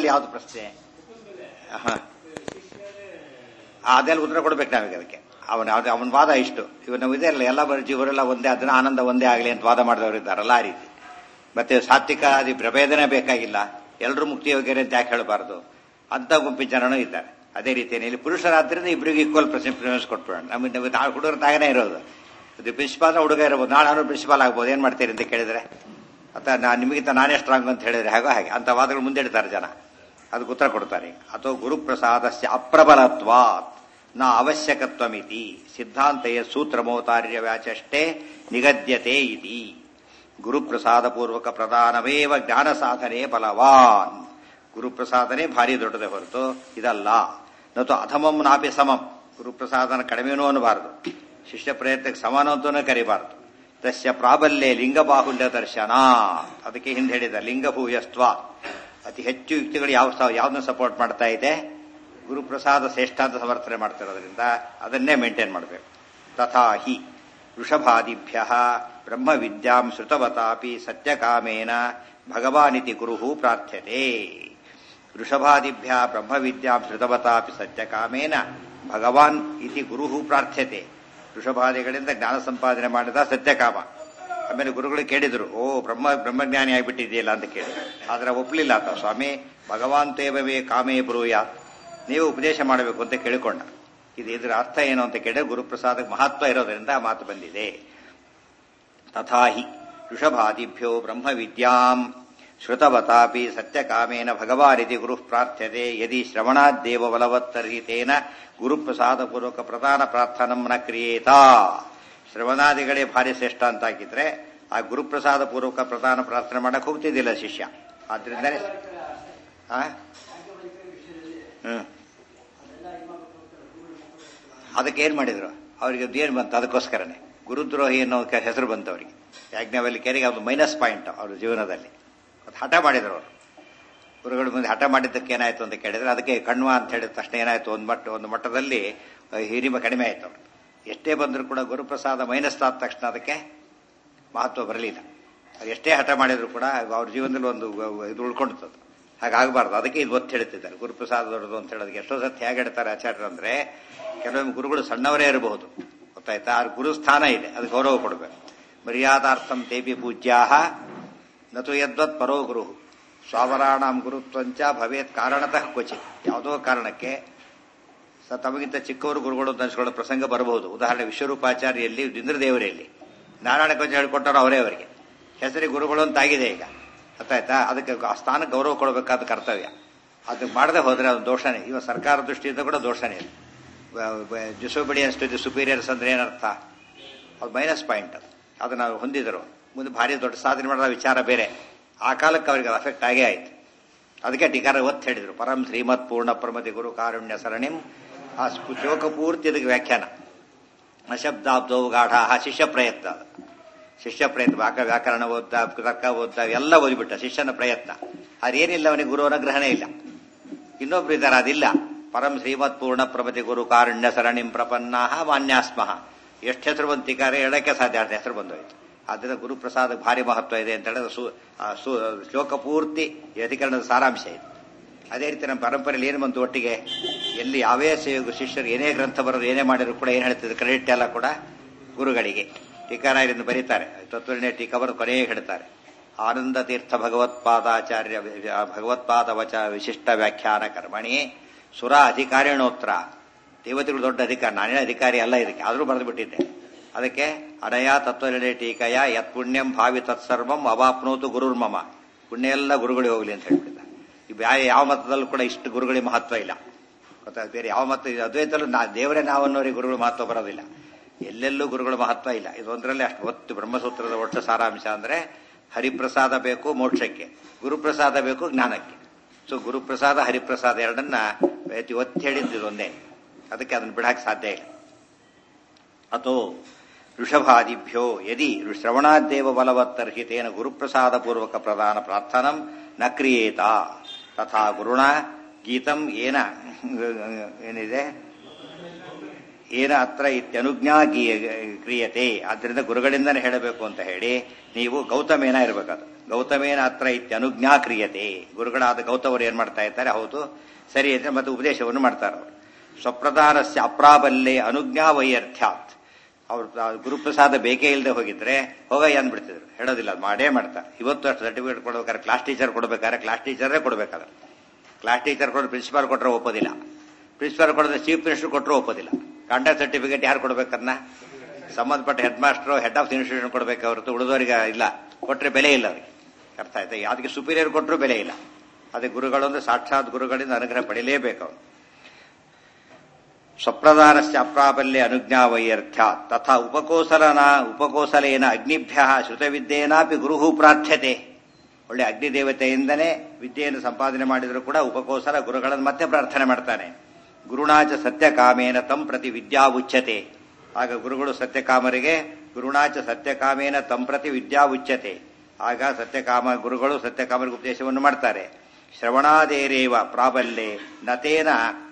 ಯಾವ್ದು ಪ್ರಶ್ನೆ ಹ. ಅದೆಲ್ಲ ಉತ್ತರ ಕೊಡ್ಬೇಕು ನಾವೀಗ ಅದಕ್ಕೆ ಅವನ ಅವನ ವಾದ ಇಷ್ಟು ಇವ್ ನಾವು ಇದೆ ಅಲ್ಲ ಎಲ್ಲ ಬರ ಜೀವರೆಲ್ಲ ಒಂದೇ ಅದನ್ನ ಆನಂದ ಒಂದೇ ಆಗಲಿ ಅಂತ ವಾದ ಮಾಡಿದವರು ಇದ್ದಾರಲ್ಲ ಆ ರೀತಿ ಮತ್ತೆ ಸಾತ್ವಿಕ ಅದಿ ಪ್ರಭೇದನೆ ಬೇಕಾಗಿಲ್ಲ ಎಲ್ಲರೂ ಮುಕ್ತಿ ಯೋಗ್ಯರೇ ಅಂತ ಯಾಕೆ ಹೇಳಬಾರ್ದು ಅಂತ ಗುಂಪಿನ ಜನನೂ ಇದ್ದಾರೆ ಅದೇ ರೀತಿಯಲ್ಲಿ ಇಲ್ಲಿ ಪುರುಷರಾದ್ರಿಂದ ಇಬ್ಬರಿಗೂ ಈಕ್ವಲ್ ಪ್ರಿಫರೆನ್ಸ್ ಕೊಟ್ಬಿಡೋಣ ನಮ್ಮ ನಮ್ಮ ತಾವು ಹುಡುಗರ ತಾಗನೇ ಇರೋದು ಇದು ಪ್ರಿನ್ಸಿಪಾಲ್ ಹುಡುಗ ಇರಬಹುದು ನಾಳೆ ಅವನು ಪ್ರಿನ್ಸಿಪಾಲ್ ಆಗ್ಬೋದು ಏನ್ ಮಾಡ್ತೀರಿ ಅಂತ ಕೇಳಿದ್ರೆ ಅಥವಾ ನಾ ನಿಮಗಿಂತ ನಾನೇ ಸ್ಟ್ರಾಂಗ್ ಅಂತ ಹೇಳಿದ್ರೆ ಹಾಗೋ ಹಾಗೆ ಅಂತ ವಾದಗಳು ಮುಂದಿಡ್ತಾರೆ ಜನ ಅದಕ್ಕೆ ಉತ್ತರ ಕೊಡ್ತಾರೆ ಅಥವಾ ಗುರುಪ್ರಸಾದಸ್ಯ ಅಪ್ರಬಲತ್ವಾತ್ ನ ಅವಶ್ಯಕತ್ವಮಿತಿ ಸಿದ್ಧಾಂತೆಯ ಸೂತ್ರಮೋತಾರ್ಯ ವ್ಯಾಚಷ್ಟೇ ನಿಗದ್ಯತೆ ಇತಿ ಗುರುಪ್ರಸಾದ ಪೂರ್ವಕ ಪ್ರಧಾನವೇವ ಜ್ಞಾನ ಸಾಧನೆ ಬಲವಾನ್ ಗುರುಪ್ರಸಾದನೆ ಭಾರಿ ದೊಡ್ಡದೇ ಹೊರತು ಇದಲ್ಲ ನತು ಅಧಮಂ ನಾಪಿ ಸಮಂ ಗುರುಪ್ರಸಾದನ ಕಡಿಮೆನೂ ಅನ್ನಬಾರದು ಶಿಷ್ಯ ಪ್ರಯತ್ನಕ್ಕೆ ಸಮಾನ ಅಂತೂ ಕರಿಬಾರದು ತಸ್ಯ ಪ್ರಾಬಲ್ಯ ಲಿಂಗಬಾಹುಲ್ಯ ದರ್ಶನ ಅದಕ್ಕೆ ಹಿಂದೆ ಹೇಳಿದ ಲಿಂಗಭೂಯಸ್ತ್ವ ಅತಿ ಹೆಚ್ಚು ಯುಕ್ತಿಗಳು ಯಾವ ಯಾವ್ದನ್ನ ಸಪೋರ್ಟ್ ಮಾಡ್ತಾ ಇದೆ ಗುರುಪ್ರಸಾದ ಶ್ರೇಷ್ಠ ಅಂತ ಸಮರ್ಥನೆ ಮಾಡ್ತಿರೋದ್ರಿಂದ ಅದನ್ನೇ ಮೇಂಟೈನ್ ಮಾಡಬೇಕು ತಥಾ ಹಿ ವೃಷಭಾದಿಭ್ಯ ಬ್ರಹ್ಮ ವಿದ್ಯಾಂ ಶ್ರುತವತಾಪಿ ಸತ್ಯಕಾಮೇನ ಭಗವಾನಿತಿ ಗುರು ಪ್ರಾರ್ಥ್ಯತೆ ವೃಷಭಾದಿಭ್ಯ ಬ್ರಹ್ಮ ವಿದ್ಯಾಂ ಶ್ರುತವತಾಪಿ ಸತ್ಯಕಾಮೇನ ಭಗವಾನ್ ಇತಿ ಗುರು ಪ್ರಾರ್ಥ್ಯತೆ ವೃಷಭಾದಿಗಳಿಂದ ಜ್ಞಾನ ಸಂಪಾದನೆ ಮಾಡಿದ ಸತ್ಯಕಾಮ ಆಮೇಲೆ ಗುರುಗಳು ಕೇಳಿದ್ರು ಓ ಬ್ರಹ್ಮ ಬ್ರಹ್ಮಜ್ಞಾನಿ ಆಗಿಬಿಟ್ಟಿದೆಯಲ್ಲ ಅಂತ ಕೇಳಿ ಆದ್ರೆ ಒಪ್ಪಲಿಲ್ಲ ಆತ ಸ್ವಾಮಿ ಭಗವಾನ್ ತೇವವೇ ಕಾಮೇ ಬ್ರೂಯಾತ್ ನೀವು ಉಪದೇಶ ಮಾಡಬೇಕು ಅಂತ ಕೇಳಿಕೊಂಡ ಇದು ಇದರ ಅರ್ಥ ಏನು ಅಂತ ಕೇಳಿದ್ರೆ ಗುರುಪ್ರಸಾದಕ್ಕೆ ಮಹತ್ವ ಇರೋದ್ರಿಂದ ಆ ಮಾತು ಬಂದಿದೆ ತಥಾಹಿ ಋಷಭಾದಿಭ್ಯೋ ಬ್ರಹ್ಮ ವಿದ್ಯಾಂ ಶ್ರುತವತಾಪಿ ಸತ್ಯಕಾಮೇನ ಭಗವಾನಿತಿ ಗುರು ಪ್ರಾರ್ಥ್ಯತೆ ಯದಿ ಶ್ರವಣಾದ್ದೇವ ಬಲವತ್ತರ್ಹಿ ತೇನ ಗುರುಪ್ರಸಾದ ಪೂರ್ವಕ ಪ್ರಧಾನ ಪ್ರಾರ್ಥನಂ ನ ಕ್ರಿಯೇತ ಶ್ರವಣಾದಿಗಳೇ ಭಾರಿ ಶ್ರೇಷ್ಠ ಅಂತ ಹಾಕಿದ್ರೆ ಆ ಗುರುಪ್ರಸಾದ ಪೂರ್ವಕ ಪ್ರಧಾನ ಪ್ರಾರ್ಥನೆ ಮಾಡಕ್ ಹೋಗ್ತಿದ್ದಿಲ್ಲ ಶಿಷ್ಯ ಆದ್ರಿಂದನೇ ಆ? ಹ್ಮ್ ಅದಕ್ಕೆ ಏನ್ ಮಾಡಿದ್ರು ಅವರಿಗೆ ಏನ್ ಬಂತು ಅದಕ್ಕೋಸ್ಕರನೇ ಗುರುದ್ರೋಹಿ ಅನ್ನೋ ಕೆ- ಹೆಸರು ಬಂತು ಅವರಿಗೆ ಯಾಜ್ಞವಲ್ಕ್ಯರಿಗೆ ಅದು ಮೈನಸ್ ಪಾಯಿಂಟ್ ಅವ್ರ ಜೀವನದಲ್ಲಿ ಅದು ಹಠ ಮಾಡಿದ್ರು ಅವರು ಗುರುಗಳ ಮುಂದೆ ಹಠ ಮಾಡಿದ್ದಕ್ಕೆ ಏನಾಯ್ತು ಅಂತ ಕೇಳಿದ್ರೆ ಅದಕ್ಕೆ ಕಣ್ವ ಅಂತ ಹೇಳಿದ ತಕ್ಷಣ ಏನಾಯ್ತು ಒಂದು ಮಟ್ಟ ಒಂದು ಮಟ್ಟದಲ್ಲಿ ಆ, ಹಿರಿಮೆ ಕಡಿಮೆ ಆಯ್ತು ಅವರು ಎಷ್ಟೇ ಬಂದರೂ ಕೂಡ ಗುರುಪ್ರಸಾದ ಮೈನಸ್ ಆದ ತಕ್ಷಣ ಅದಕ್ಕೆ ಮಹತ್ವ ಬರಲಿಲ್ಲ ಅವ್ರು ಎಷ್ಟೇ ಹಠ ಮಾಡಿದ್ರು ಕೂಡ ಅವ್ರ ಜೀವನದಲ್ಲಿ ಒಂದು ಇದು ಉಳ್ಕೊಂಡಿತ್ತು ಹಾಗಾಗಬಾರ್ದು ಅದಕ್ಕೆ ಇದು ಒತ್ತು ಹೇಳ್ತಿದ್ದಾರೆ ಗುರುಪ್ರಸಾದ ದೊಡ್ಡದು ಅಂತ ಹೇಳೋದಕ್ಕೆ ಎಷ್ಟೋ ಸತಿ ಹೇಗೆ ಹೇಳ್ತಾರೆ ಆಚಾರ್ಯರು ಅಂದ್ರೆ ಕೆಲವೊಮ್ಮೆ ಗುರುಗಳು ಸಣ್ಣವರೇ ಇರಬಹುದು ಗೊತ್ತಾಯ್ತಾ ಆ ಗುರು ಸ್ಥಾನ ಇದೆ ಅದು ಗೌರವ ಕೊಡಬೇಕು ಮರ್ಯಾದಾರ್ಥಂ ತೇಪಿ ಪೂಜ್ಯಾಹ ನತು ಯದ್ವತ್ ಪರೋ ಗುರು ಸ್ವಾವರಾಣಾಂ ಗುರುತ್ವಂಚ ಭವೇತ್ ಕಾರಣತಃ ಕ್ವಚಿತ್ ಯಾವುದೋ ಕಾರಣಕ್ಕೆ ಸ ತಮಗಿಂತ ಚಿಕ್ಕವರು ಗುರುಗಳು ಅಂತ ಅನ್ಸ್ಕೊಳ್ಳೋ ಪ್ರಸಂಗ ಬರಬಹುದು ಉದಾಹರಣೆ ವಿಶ್ವರೂಪಾಚಾರ್ಯಲ್ಲಿ ಇಂದ್ರದೇವರಲ್ಲಿ ನಾರಾಯಣ ಕೊಂಚ ಹೇಳ್ಕೊಟ್ಟರು ಅವರೇ ಅವರಿಗೆ ಹೆಸರಿಗೆ ಗುರುಗಳು ಅಂತ ಆಗಿದೆ ಈಗ ಗೊತ್ತಾಯ್ತಾ ಅದಕ್ಕೆ ಆ ಸ್ಥಾನಕ್ಕೆ ಗೌರವ ಕೊಡಬೇಕಾದ ಕರ್ತವ್ಯ ಅದು ಮಾಡದೆ ಹೋದ್ರೆ ಅದು ದೋಷನೇ ಇವ ಸರ್ಕಾರ ದೃಷ್ಟಿಯಿಂದ ಕೂಡ ದೋಷನೇ ಇದೆ ಡಿಸೋಬಿಡಿಯನ್ಸ್ ಟು ದಿ ಸುಪೀರಿಯರ್ಸ್ ಅಂದ್ರೆ ಏನರ್ಥ ಅದು ಮೈನಸ್ ಪಾಯಿಂಟ್ ಅದು ಅದು ನಾವು ಹೊಂದಿದರು ಮುಂದೆ ಭಾರಿ ದೊಡ್ಡ ಸಾಧನೆ ಮಾಡೋ ವಿಚಾರ ಬೇರೆ ಆ ಕಾಲಕ್ಕೆ ಅವರಿಗೆ ಅದು ಅಫೆಕ್ಟ್ ಆಗೇ ಆಯ್ತು ಅದಕ್ಕೆ ಟೀಕಾರ ಒತ್ತು ಹೇಳಿದ್ರು ಪರಂ ಶ್ರೀಮತ್ ಪೂರ್ಣ ಪ್ರಮತಿ ಗುರು ಕಾರುಣ್ಯ ಸರಣಿಂ ಆ ಸ್ಪು- ಶ್ಲೋಕ ಪೂರ್ತಿ ಇದಕ್ಕೆ ವ್ಯಾಖ್ಯಾನ ಅಶಬ್ದಾಬ್ದೋ ಗಾಢ ಶಿಷ್ಯ ಪ್ರಯತ್ನ ಅದು ಶಿಷ್ಯ ಪ್ರಯತ್ನ ವ್ಯಾಕ ವ್ಯಾಕರಣ ಓದ್ದ ತರ್ಕ ಓದ್ದ ಎಲ್ಲ ಓದಿಬಿಟ್ಟ ಶಿಷ್ಯನ ಪ್ರಯತ್ನ ಅದೇನಿಲ್ಲ ಅವನಿಗೆ ಗುರು ಅನುಗ್ರಹಣೆ ಇಲ್ಲ ಇನ್ನೊಬ್ರು ಇದ್ದಾರೆ ಅದಿಲ್ಲ ಪರಂ ಶ್ರೀಮತ್ ಪೂರ್ಣ ಪ್ರಮತಿ ಗುರು ಕಾರುಣ್ಯ ಸರಣಿಂ ಪ್ರಪನ್ನಾಹ ಮಾನ್ಯಾಸ್ಮಃ ಎಷ್ಟು ಹೆಸರು ಬಂತು ಟೀಕಾರೆ ಹೇಳಕ್ಕೆ ಸಾಧ್ಯ ಅಷ್ಟು ಹೆಸರು ಬಂದೋಯ್ತು ಆದ್ದರಿಂದ ಗುರುಪ್ರಸಾದ ಭಾರಿ ಮಹತ್ವ ಇದೆ ಅಂತ ಹೇಳಿದ್ರೆ ಸು ಆ ಸು- ಶ್ಲೋಕ ಪೂರ್ತಿ ಈ ಅಧಿಕರಣದ ಸಾರಾಂಶ ಇದೆ ಅದೇ ರೀತಿ ನಮ್ಮ ಪರಂಪರೆಯಲ್ಲಿ ಏನು ಬಂತು ಒಟ್ಟಿಗೆ ಎಲ್ಲಿ ಯಾವೇ ಸೇ- ಶಿಷ್ಯರು ಏನೇ ಗ್ರಂಥ ಬರೋದು ಏನೇ ಮಾಡಿದ್ರು ಕೂಡ ಏನು ಹೇಳ್ತಿದ್ರು ಕ್ರೆಡಿಟ್ ಎಲ್ಲ ಕೂಡ ಗುರುಗಳಿಗೆ ಟೀಕಾರಾಯರಿಂದ ಬರೀತಾರೆ ತತ್ವನೇ ಟೀಕಾ ಬರೆದು ಕೊನೆಗೆ ಹೇಳ್ತಾರೆ ಆನಂದ ತೀರ್ಥ ಭಗವತ್ಪಾದಾಚಾರ್ಯ ಭಗವತ್ಪಾದ ವಚ ವಿಶಿಷ್ಟ ವ್ಯಾಖ್ಯಾನ ಕರ್ಮಣಿ ಸುರ ಅಧಿಕಾರಿಣೋತ್ರ ದೇವತೆಗಳು ದೊಡ್ಡ ಅಧಿಕಾರಿ ನಾನೇ ಅಧಿಕಾರಿ ಅಲ್ಲ ಇದಕ್ಕೆ ಆದರೂ ಬರೆದು ಬಿಟ್ಟಿದ್ದೆ ಅದಕ್ಕೆ ಅನಯ ತತ್ವನಿರ್ಣಯ ಟೀಕೆಯ ಯತ್ ಪುಣ್ಯಂ ಭಾವಿ ತತ್ಸರ್ವಂ ಅವಾಪ್ನೋತು ಗುರುರ್ಮಮ ಪುಣ್ಯ ಎಲ್ಲ ಗುರುಗಳಿಗೆ ಹೋಗ್ಲಿ ಅಂತ ಹೇಳ್ಬಿಟ್ಟಿದ್ದ ಇವ್ ಯಾ- ಯಾವ ಮತದಲ್ಲೂ ಕೂಡ ಇಷ್ಟು ಗುರುಗಳಿಗೆ ಮಹತ್ವ ಇಲ್ಲ ಗೊತ್ತಾಯ್ತು ಬೇರೆ ಯಾವ ಮತ ಅದ್ವೈತಲ್ಲೂ ನಾ ದೇವರೇ ನಾವನ್ನೋರಿಗೆ ಗುರುಗಳ ಮಹತ್ವ ಬರೋದಿಲ್ಲ ಎಲ್ಲೆಲ್ಲೂ ಗುರುಗಳ ಮಹತ್ವ ಇಲ್ಲ ಇದೊಂದರಲ್ಲಿ ಅಷ್ಟು ಒತ್ತು ಬ್ರಹ್ಮಸೂತ್ರದ ಒಟ್ಟು ಸಾರಾಂಶ ಅಂದ್ರೆ ಹರಿಪ್ರಸಾದ ಬೇಕು ಮೋಕ್ಷಕ್ಕೆ ಗುರುಪ್ರಸಾದ ಬೇಕು ಜ್ಞಾನಕ್ಕೆ ಸೊ ಗುರುಪ್ರಸಾದ ಹರಿಪ್ರಸಾದ ಎರಡನ್ನ ಅತಿ ಒತ್ತಿ ಹೇಳಿದ್ದು ಇದೊಂದೇ ಅದಕ್ಕೆ ಅದನ್ನು ಬಿಡಕ್ಕೆ ಸಾಧ್ಯ ಇಲ್ಲ ಅಥೋ ಋಷಭಾದಿಭ್ಯೋ ಯದಿ ಶ್ರವಣಾದ್ದೇವ ಬಲವತ್ತರ್ಹಿ ತೇನ ಗುರುಪ್ರಸಾದ ಪೂರ್ವಕ ಪ್ರಧಾನ ಪ್ರಾರ್ಥನಂ ನ ಕ್ರಿಯೇತ ತಥಾ ಗುರುಣ ಗೀತಂ ಏನ ಏನಿದೆ ಏನ ಅತ್ರ ಇತ್ಯನುಜ್ಞಾ ಕ್ರಿಯತೆ ಆದ್ದರಿಂದ ಗುರುಗಳಿಂದನೇ ಹೇಳಬೇಕು ಅಂತ ಹೇಳಿ ನೀವು ಗೌತಮೇನ ಇರಬೇಕದು ಗೌತಮೇನ ಅತ್ರ ಇತ್ಯನುಜ್ಞಾ ಕ್ರಿಯತೆ ಗುರುಗಳಾದ ಗೌತಮರು ಏನ್ ಮಾಡ್ತಾ ಇದ್ದಾರೆ ಹೌದು ಸರಿ ಅಂತ ಮತ್ತೆ ಉಪದೇಶವನ್ನು ಮಾಡ್ತಾರೆ ಅವರು ಸ್ವಪ್ರಧಾನಸ್ಯ ಅಪ್ರಾಬಲ್ಯೆ ಅನುಜ್ಞಾ ವೈಯರ್ಥ್ಯಾತ್ ಅವ್ರು ಗುರುಪ್ರಸಾದ ಬೇಕೇ ಇಲ್ಲದೆ ಹೋಗಿದ್ರೆ ಹೋಗಯ್ಯ ಅಂದ್ಬಿಡ್ತಿದ್ರು ಹೇಳೋದಿಲ್ಲ ಅದು ಮಾಡೇ ಮಾಡ್ತಾರೆ ಇವತ್ತು ಅಷ್ಟು ಸರ್ಟಿಫಿಕೇಟ್ ಕೊಡ್ಬೇಕಾದ್ರೆ ಕ್ಲಾಸ್ ಟೀಚರ್ ಕೊಡ್ಬೇಕಾದ್ರೆ ಕ್ಲಾಸ್ ಟೀಚರೇ ಕೊಡ್ಬೇಕಾದ್ರೆ ಕ್ಲಾಸ್ ಟೀಚರ್ ಕೊಡೋದು ಪ್ರಿನ್ಸಿಪಾಲ್ ಕೊಟ್ಟರೆ ಒಪ್ಪೋದಿಲ್ಲ ಪ್ರಿನ್ಸಿಪಾಲ್ ಕೊಡೋದು ಚೀಫ್ ಮಿನಿಸ್ಟರ್ ಕೊಟ್ಟರು ಒಪ್ಪೋದಿಲ್ಲ ಕಾಂಟ್ಯಾಕ್ಟ್ ಸರ್ಟಿಫಿಕೇಟ್ ಯಾರು ಕೊಡ್ಬೇಕನ್ನ ಸಂಬಂಧಪಟ್ಟ head master head of institution ಕೊಡಬೇಕು ಹೊರತು ಉಳಿದವರಿಗೆ ಇಲ್ಲ ಕೊಟ್ಟರೆ ಬೆಲೆ ಇಲ್ಲ ಅವರಿಗೆ ಅರ್ಥ ಆಯ್ತಾ ಅದಕ್ಕೆ ಸುಪೀರಿಯರ್ ಕೊಟ್ಟರು ಬೆಲೆ ಇಲ್ಲ ಅದೇ ಗುರುಗಳೊಂದು ಸಾಕ್ಷಾತ್ ಗುರುಗಳಿಂದ ಅನುಗ್ರಹ ಪಡೆಯಲೇಬೇಕು ಅವನು ಸ್ವಪ್ರಧಾನಸ್ಯ ಅಪ್ರಾಬಲ್ಯ ಅನುಜ್ಞಾ ವೈಯರ್ಥ್ಯ ತಥಾ ಉಪಕೋಸಲನ ಉಪಕೋಸಲೇನ ಅಗ್ನಿಭ್ಯ ಶ್ರುತವಿದ್ಯೇನಾಪಿ ಗುರುಹು ಪ್ರಾರ್ಥ್ಯತೆ ಒಳ್ಳೆ ಅಗ್ನಿ ದೇವತೆಯಿಂದನೇ ವಿದ್ಯೆಯನ್ನು ಸಂಪಾದನೆ ಮಾಡಿದರೂ ಕೂಡ ಉಪಕೋಸಲ ಗುರುಗಳನ್ನು ಮತ್ತೆ ಪ್ರಾರ್ಥನೆ ಮಾಡ್ತಾನೆ ಗುರುಣಾಚ ಸತ್ಯಕಾಮೇನ ತಂ ಪ್ರತಿ ವಿದ್ಯಾ ಉಚ್ಯತೆ ಆಗ ಗುರುಗಳು ಸತ್ಯಕಾಮರಿಗೆ ಗುರುಣಾಚ ಸತ್ಯಕಾಮೇನ ತಂ ಪ್ರತಿ ವಿದ್ಯಾ ಉಚ್ಯತೆ ಆಗ ಸತ್ಯಕಾಮ ಗುರುಗಳು ಸತ್ಯಕಾಮರಿಗೆ ಉಪದೇಶವನ್ನು ಮಾಡ್ತಾರೆ ಶ್ರವಣಾದೇರೇವ ಪ್ರಾಬಲ್ಯೆ ನತೇನ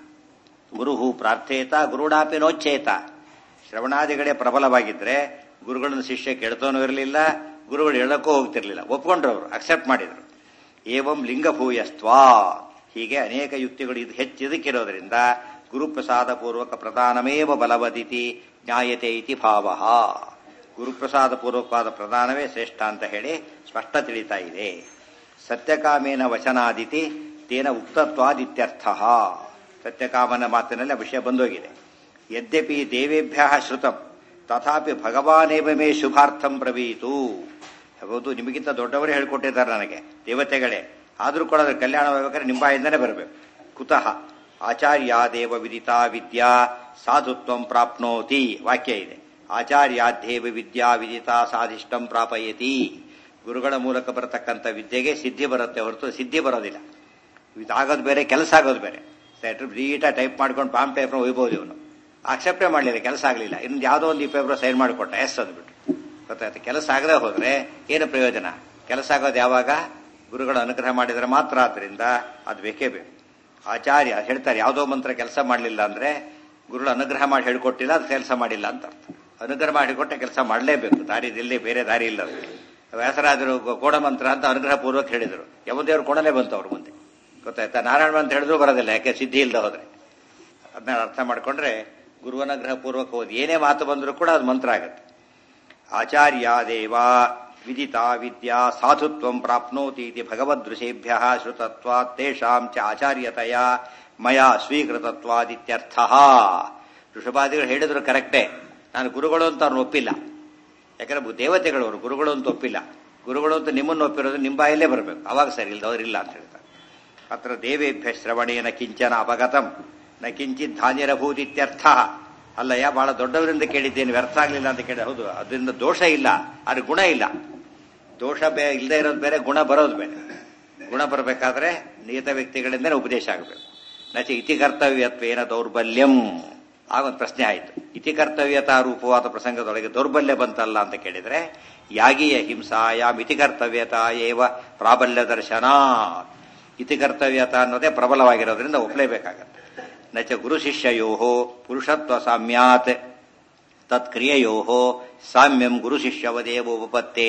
ಗುರುಹು ಪ್ರಾರ್ಥೇತ ಗುರುಡಾಪಿ ನೋಚ್ಛೇತ ಶ್ರವಣಾದಿಗಳೇ ಪ್ರಬಲವಾಗಿದ್ರೆ ಗುರುಗಳನ್ನು ಶಿಷ್ಯ ಕೆಡ್ತೋನೂ ಇರಲಿಲ್ಲ ಗುರುಗಳು ಹೇಳಕ್ಕೂ ಹೋಗ್ತಿರ್ಲಿಲ್ಲ ಒಪ್ಕೊಂಡ್ರು ಅವರು ಅಕ್ಸೆಪ್ಟ್ ಮಾಡಿದ್ರು ಏವಂ ಲಿಂಗಭೂಯಸ್ತ್ವಾ ಹೀಗೆ ಅನೇಕ ಯುಕ್ತಿಗಳು ಇದು ಹೆಚ್ಚಿದಕ್ಕಿರೋದ್ರಿಂದ ಗುರುಪ್ರಸಾದ ಪೂರ್ವಕ ಪ್ರಧಾನಮೇವ ಬಲವದಿತಿ ಜ್ಞಾಯತೆ ಇತಿ ಭಾವ ಗುರುಪ್ರಸಾದ ಪೂರ್ವಕವಾದ ಪ್ರಧಾನವೇ ಶ್ರೇಷ್ಠ ಅಂತ ಹೇಳಿ ಸ್ಪಷ್ಟ ತಿಳಿತಾ ಇದೆ ಸತ್ಯಕಾಮೇನ ವಚನಾದಿತಿ ತೇನ ಉಕ್ತತ್ವಾದಿತ್ಯರ್ಥ ಸತ್ಯಕಾಮನ ಮಾತಿನಲ್ಲಿ ಆ ವಿಷಯ ಬಂದೋಗಿದೆ ಯದ್ಯಪಿ ದೇವೇಭ್ಯ ಶ್ರುತಂ ತಥಾಪಿ ಭಗವಾನೇವ ಮೇ ಶುಭಾರ್ಥಂ ಪ್ರವೀತು ಹೌದು ನಿಮಗಿಂತ ದೊಡ್ಡವರೇ ಹೇಳ್ಕೊಟ್ಟಿದ್ದಾರೆ ನನಗೆ ದೇವತೆಗಳೇ ಆದರೂ ಕೂಡ ಅದ್ರ ಕಲ್ಯಾಣ ಹೋಗ್ಬೇಕಾದ್ರೆ ನಿಂಬಾಯಿಂದನೇ ಬರಬೇಕು ಕುತಃ ಆಚಾರ್ಯಾದೇವ ವಿದಿತಾ ವಿದ್ಯಾ ಸಾಧುತ್ವಂ ಪ್ರಾಪ್ನೋತಿ ವಾಕ್ಯ ಇದೆ ಆಚಾರ್ಯಾದ್ದೇವ ವಿದ್ಯಾ ವಿದಿತಾ ಸಾಧಿಷ್ಟಂ ಪ್ರಾಪಯತಿ ಗುರುಗಳ ಮೂಲಕ ಬರತಕ್ಕಂಥ ವಿದ್ಯೆಗೆ ಸಿದ್ಧಿ ಬರುತ್ತೆ ಹೊರತು ಸಿದ್ಧಿ ಬರೋದಿಲ್ಲ ಇದಾಗೋದು ಬೇರೆ ಕೆಲಸ ಆಗೋದು ಬೇರೆ ನೀಟಾಗಿ ಟೈಪ್ ಮಾಡ್ಕೊಂಡು ಪಾಮ್ ಪೇಪರ್ ಒಯ್ಬೋದು ಇವನು ಅಕ್ಸೆಪ್ಟೇ ಮಾಡಲಿಲ್ಲ ಕೆಲಸ ಆಗಲಿಲ್ಲ ಇನ್ನು ಯಾವುದೋ ಒಂದು ಈ ಪೇಪರ್ ಸೈನ್ ಮಾಡಿಕೊಟ್ಟ ಎಸ್ ಅಂದ್ಬಿಟ್ಟು ಗೊತ್ತಾಯ್ತು ಕೆಲಸ ಆಗದೆ ಹೋದ್ರೆ ಏನು ಪ್ರಯೋಜನ ಕೆಲಸ ಆಗೋದು ಯಾವಾಗ ಗುರುಗಳು ಅನುಗ್ರಹ ಮಾಡಿದರೆ ಮಾತ್ರ ಆದ್ರಿಂದ ಅದು ಬೇಕೇ ಬೇಕು ಆಚಾರ್ಯ ಹೇಳ್ತಾರೆ ಯಾವುದೋ ಮಂತ್ರ ಕೆಲಸ ಮಾಡಲಿಲ್ಲ ಅಂದ್ರೆ ಗುರುಗಳು ಅನುಗ್ರಹ ಮಾಡಿ ಹೇಳ್ಕೊಟ್ಟಿಲ್ಲ ಅದು ಕೆಲಸ ಮಾಡಿಲ್ಲ ಅಂತ ಅರ್ಥ ಅನುಗ್ರಹ ಮಾಡಿಕೊಟ್ಟ ಕೆಲಸ ಮಾಡಲೇಬೇಕು ದಾರಿ ಇಲ್ಲಿ ಬೇರೆ ದಾರಿ ಇಲ್ಲ ವ್ಯಾಸರಾಜರು ಕೋಡ ಮಂತ್ರ ಅಂತ ಅನುಗ್ರಹ ಪೂರ್ವಕ ಹೇಳಿದರು ಯಮದೇವರು ಕೊಡಲೇ ಬಂತು ಅವ್ರ ಮುಂದೆ ಗೊತ್ತಾಯ್ತಾ ನಾರಾಯಣ ಅಂತ ಹೇಳಿದ್ರು ಬರೋದಿಲ್ಲ ಯಾಕೆ ಸಿದ್ಧಿ ಇಲ್ಲದೆ ಹೋದ್ರೆ ಅದನ್ನ ಅರ್ಥ ಮಾಡ್ಕೊಂಡ್ರೆ ಗುರುವನುಗ್ರಹ ಪೂರ್ವಕ ಓದಿ ಏನೇ ಮಾತು ಬಂದರೂ ಕೂಡ ಅದು ಮಂತ್ರ ಆಗುತ್ತೆ ಆಚಾರ್ಯಾದೇವ ವಿದಿತಾ ವಿದ್ಯಾ ಸಾಧುತ್ವಂ ಪ್ರಾಪ್ನೋತಿ ಇತಿ ಭಗವದೃಶೇಭ್ಯ ಶ್ರುತತ್ವಾತ್ ತೇಷಾಂ ಚ ಆಚಾರ್ಯತೆಯ ಮಯ ಸ್ವೀಕೃತತ್ವಾದಿತ್ಯರ್ಥ ಋಷಭಾದಿಗಳು ಹೇಳಿದ್ರು ಕರೆಕ್ಟೇ ನಾನು ಗುರುಗಳು ಅಂತ ಅವ್ರನ್ನ ಒಪ್ಪಿಲ್ಲ ಯಾಕಂದ್ರೆ ದೇವತೆಗಳು ಅವರು ಗುರುಗಳು ಅಂತ ಒಪ್ಪಿಲ್ಲ ಗುರುಗಳು ಅಂತ ನಿಮ್ಮನ್ನು ಒಪ್ಪಿರೋದು ನಿಮ್ಮ ಬಾಯಲ್ಲೇ ಬರಬೇಕು ಅವಾಗ ಸರಿ ಇಲ್ದವ್ರಿಲ್ಲ ಅಂತ ಹೇಳ್ತಾರೆ ಅತ್ರ ದೇವೇಭ್ಯ ಶ್ರವಣೇನ ಕಿಂಚನ ಅಪಗತಂ ನ ಕಿಂಚಿತ್ ಧಾನ್ಯರಭೂತಿತ್ಯರ್ಥ ಅಲ್ಲಯ್ಯ ಬಹಳ ದೊಡ್ಡವರಿಂದ ಕೇಳಿದ್ದೇನೆ ವ್ಯರ್ಥ ಆಗಲಿಲ್ಲ ಅಂತ ಕೇಳಿ ಹೌದು ಅದರಿಂದ ದೋಷ ಇಲ್ಲ ಆದ್ರೆ ಗುಣ ಇಲ್ಲ ದೋಷ ಬೇ ಇಲ್ಲದೆ ಇರೋದು ಬೇರೆ ಗುಣ ಬರೋದು ಬೇರೆ ಗುಣ ಬರಬೇಕಾದ್ರೆ ನಿಯತ ವ್ಯಕ್ತಿಗಳಿಂದಲೇ ಉಪದೇಶ ಆಗಬೇಕು ನಚ ಇತಿ ಕರ್ತವ್ಯತ್ವೇನ ದೌರ್ಬಲ್ಯಂ ಆಗೊಂದು ಪ್ರಶ್ನೆ ಆಯಿತು ಇತಿ ಕರ್ತವ್ಯತಾ ರೂಪವಾದ ಪ್ರಸಂಗದೊಳಗೆ ದೌರ್ಬಲ್ಯ ಬಂತಲ್ಲ ಅಂತ ಕೇಳಿದ್ರೆ ಯಾಗೀಯ ಹಿಂಸಾಯಾಮ್ ಇತಿ ಕರ್ತವ್ಯತಾ ಏವ ಪ್ರಾಬಲ್ಯ ದರ್ಶನ ಇತಿ ಕರ್ತವ್ಯತ ಅನ್ನೋದೇ ಪ್ರಬಲವಾಗಿರೋದ್ರಿಂದ ಒಪ್ಪಲೇಬೇಕಾಗತ್ತೆ ನಚ ಗುರು ಶಿಷ್ಯಯೋ ಪುರುಷತ್ವ ಸಾಮ್ಯಾತ್ ತತ್ಕ್ರಿಯೆಯೋ ಸಾಮ್ಯಂ ಗುರು ಶಿಷ್ಯವದೇವ ಉಪಪತ್ತೇ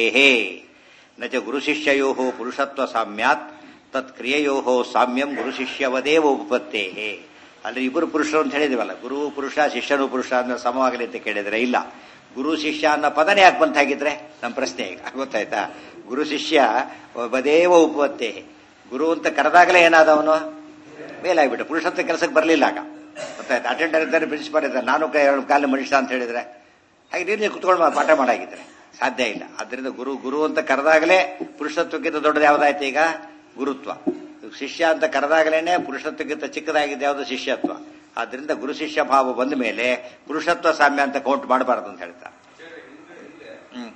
ನಚ ಗುರು ಶಿಷ್ಯಯೋ ಪುರುಷತ್ವ ಸಾಮ್ಯಾತ್ ತತ್ಕ್ರಿಯೆಯೋ ಸಾಮ್ಯಂ ಗುರು ಶಿಷ್ಯವದೇವ ಉಪಪತ್ತೇ ಅಲ್ಲಿ ಇಬ್ಬರು ಪುರುಷರು ಅಂತ ಹೇಳಿದಿವಲ್ಲ ಗುರು ಪುರುಷ ಶಿಷ್ಯನು ಪುರುಷ ಅಂದ್ರೆ ಸಮವಾಗಲಿ ಅಂತ ಕೇಳಿದ್ರೆ ಇಲ್ಲ ಗುರು ಶಿಷ್ಯ ಅನ್ನೋ ಪದನೇ ಯಾಕೆ ಬಂತಾಗಿದ್ರೆ ನಮ್ಮ ಪ್ರಶ್ನೆ ಈಗ ಗೊತ್ತಾಯ್ತಾ ಗುರು ಶಿಷ್ಯ ಬದೇವ ಉಪಪತ್ತೇ ಗುರು ಅಂತ ಕರೆದಾಗಲೇ ಏನಾದವನು ಮೇಲಾಗ್ಬಿಟ್ಟು ಪುರುಷತ್ವ ಕೆಲಸಕ್ಕೆ ಬರಲಿಲ್ಲ ಆಗ ಗೊತ್ತಾಯ್ತು ಅಟೆಂಡರ್ ಇದ್ದಾರೆ ಪ್ರಿನ್ಸಿಪಾಲ್ ಇದ್ದಾರೆ ನಾನು ಕೈ ಎರಡು ಕಾಲು ಮನುಷ್ಯ ಅಂತ ಹೇಳಿದ್ರೆ ಹಾಗೆ ನೀನು ಕುತ್ಕೊಂಡು ಪಾಠ ಮಾಡಾಗಿದ್ರೆ ಸಾಧ್ಯ ಇಲ್ಲ ಅದರಿಂದ ಗುರು ಗುರು ಅಂತ ಕರೆದಾಗಲೇ ಪುರುಷತ್ವಕ್ಕಿಂತ ದೊಡ್ಡದು ಯಾವ್ದಾಯ್ತು ಈಗ ಗುರುತ್ವ ಶಿಷ್ಯ ಅಂತ ಕರೆದಾಗಲೇನೆ ಪುರುಷತ್ವಕ್ಕಿಂತ ಚಿಕ್ಕದಾಗಿದೆ ಯಾವುದು ಶಿಷ್ಯತ್ವ ಆದ್ರಿಂದ ಗುರು ಶಿಷ್ಯ ಭಾವ ಬಂದ ಮೇಲೆ ಪುರುಷತ್ವ ಸಾಮ್ಯ ಅಂತ ಕೌಂಟ್ ಮಾಡಬಾರದು ಅಂತ ಹೇಳ್ತಾರೆ ಹ್ಮ್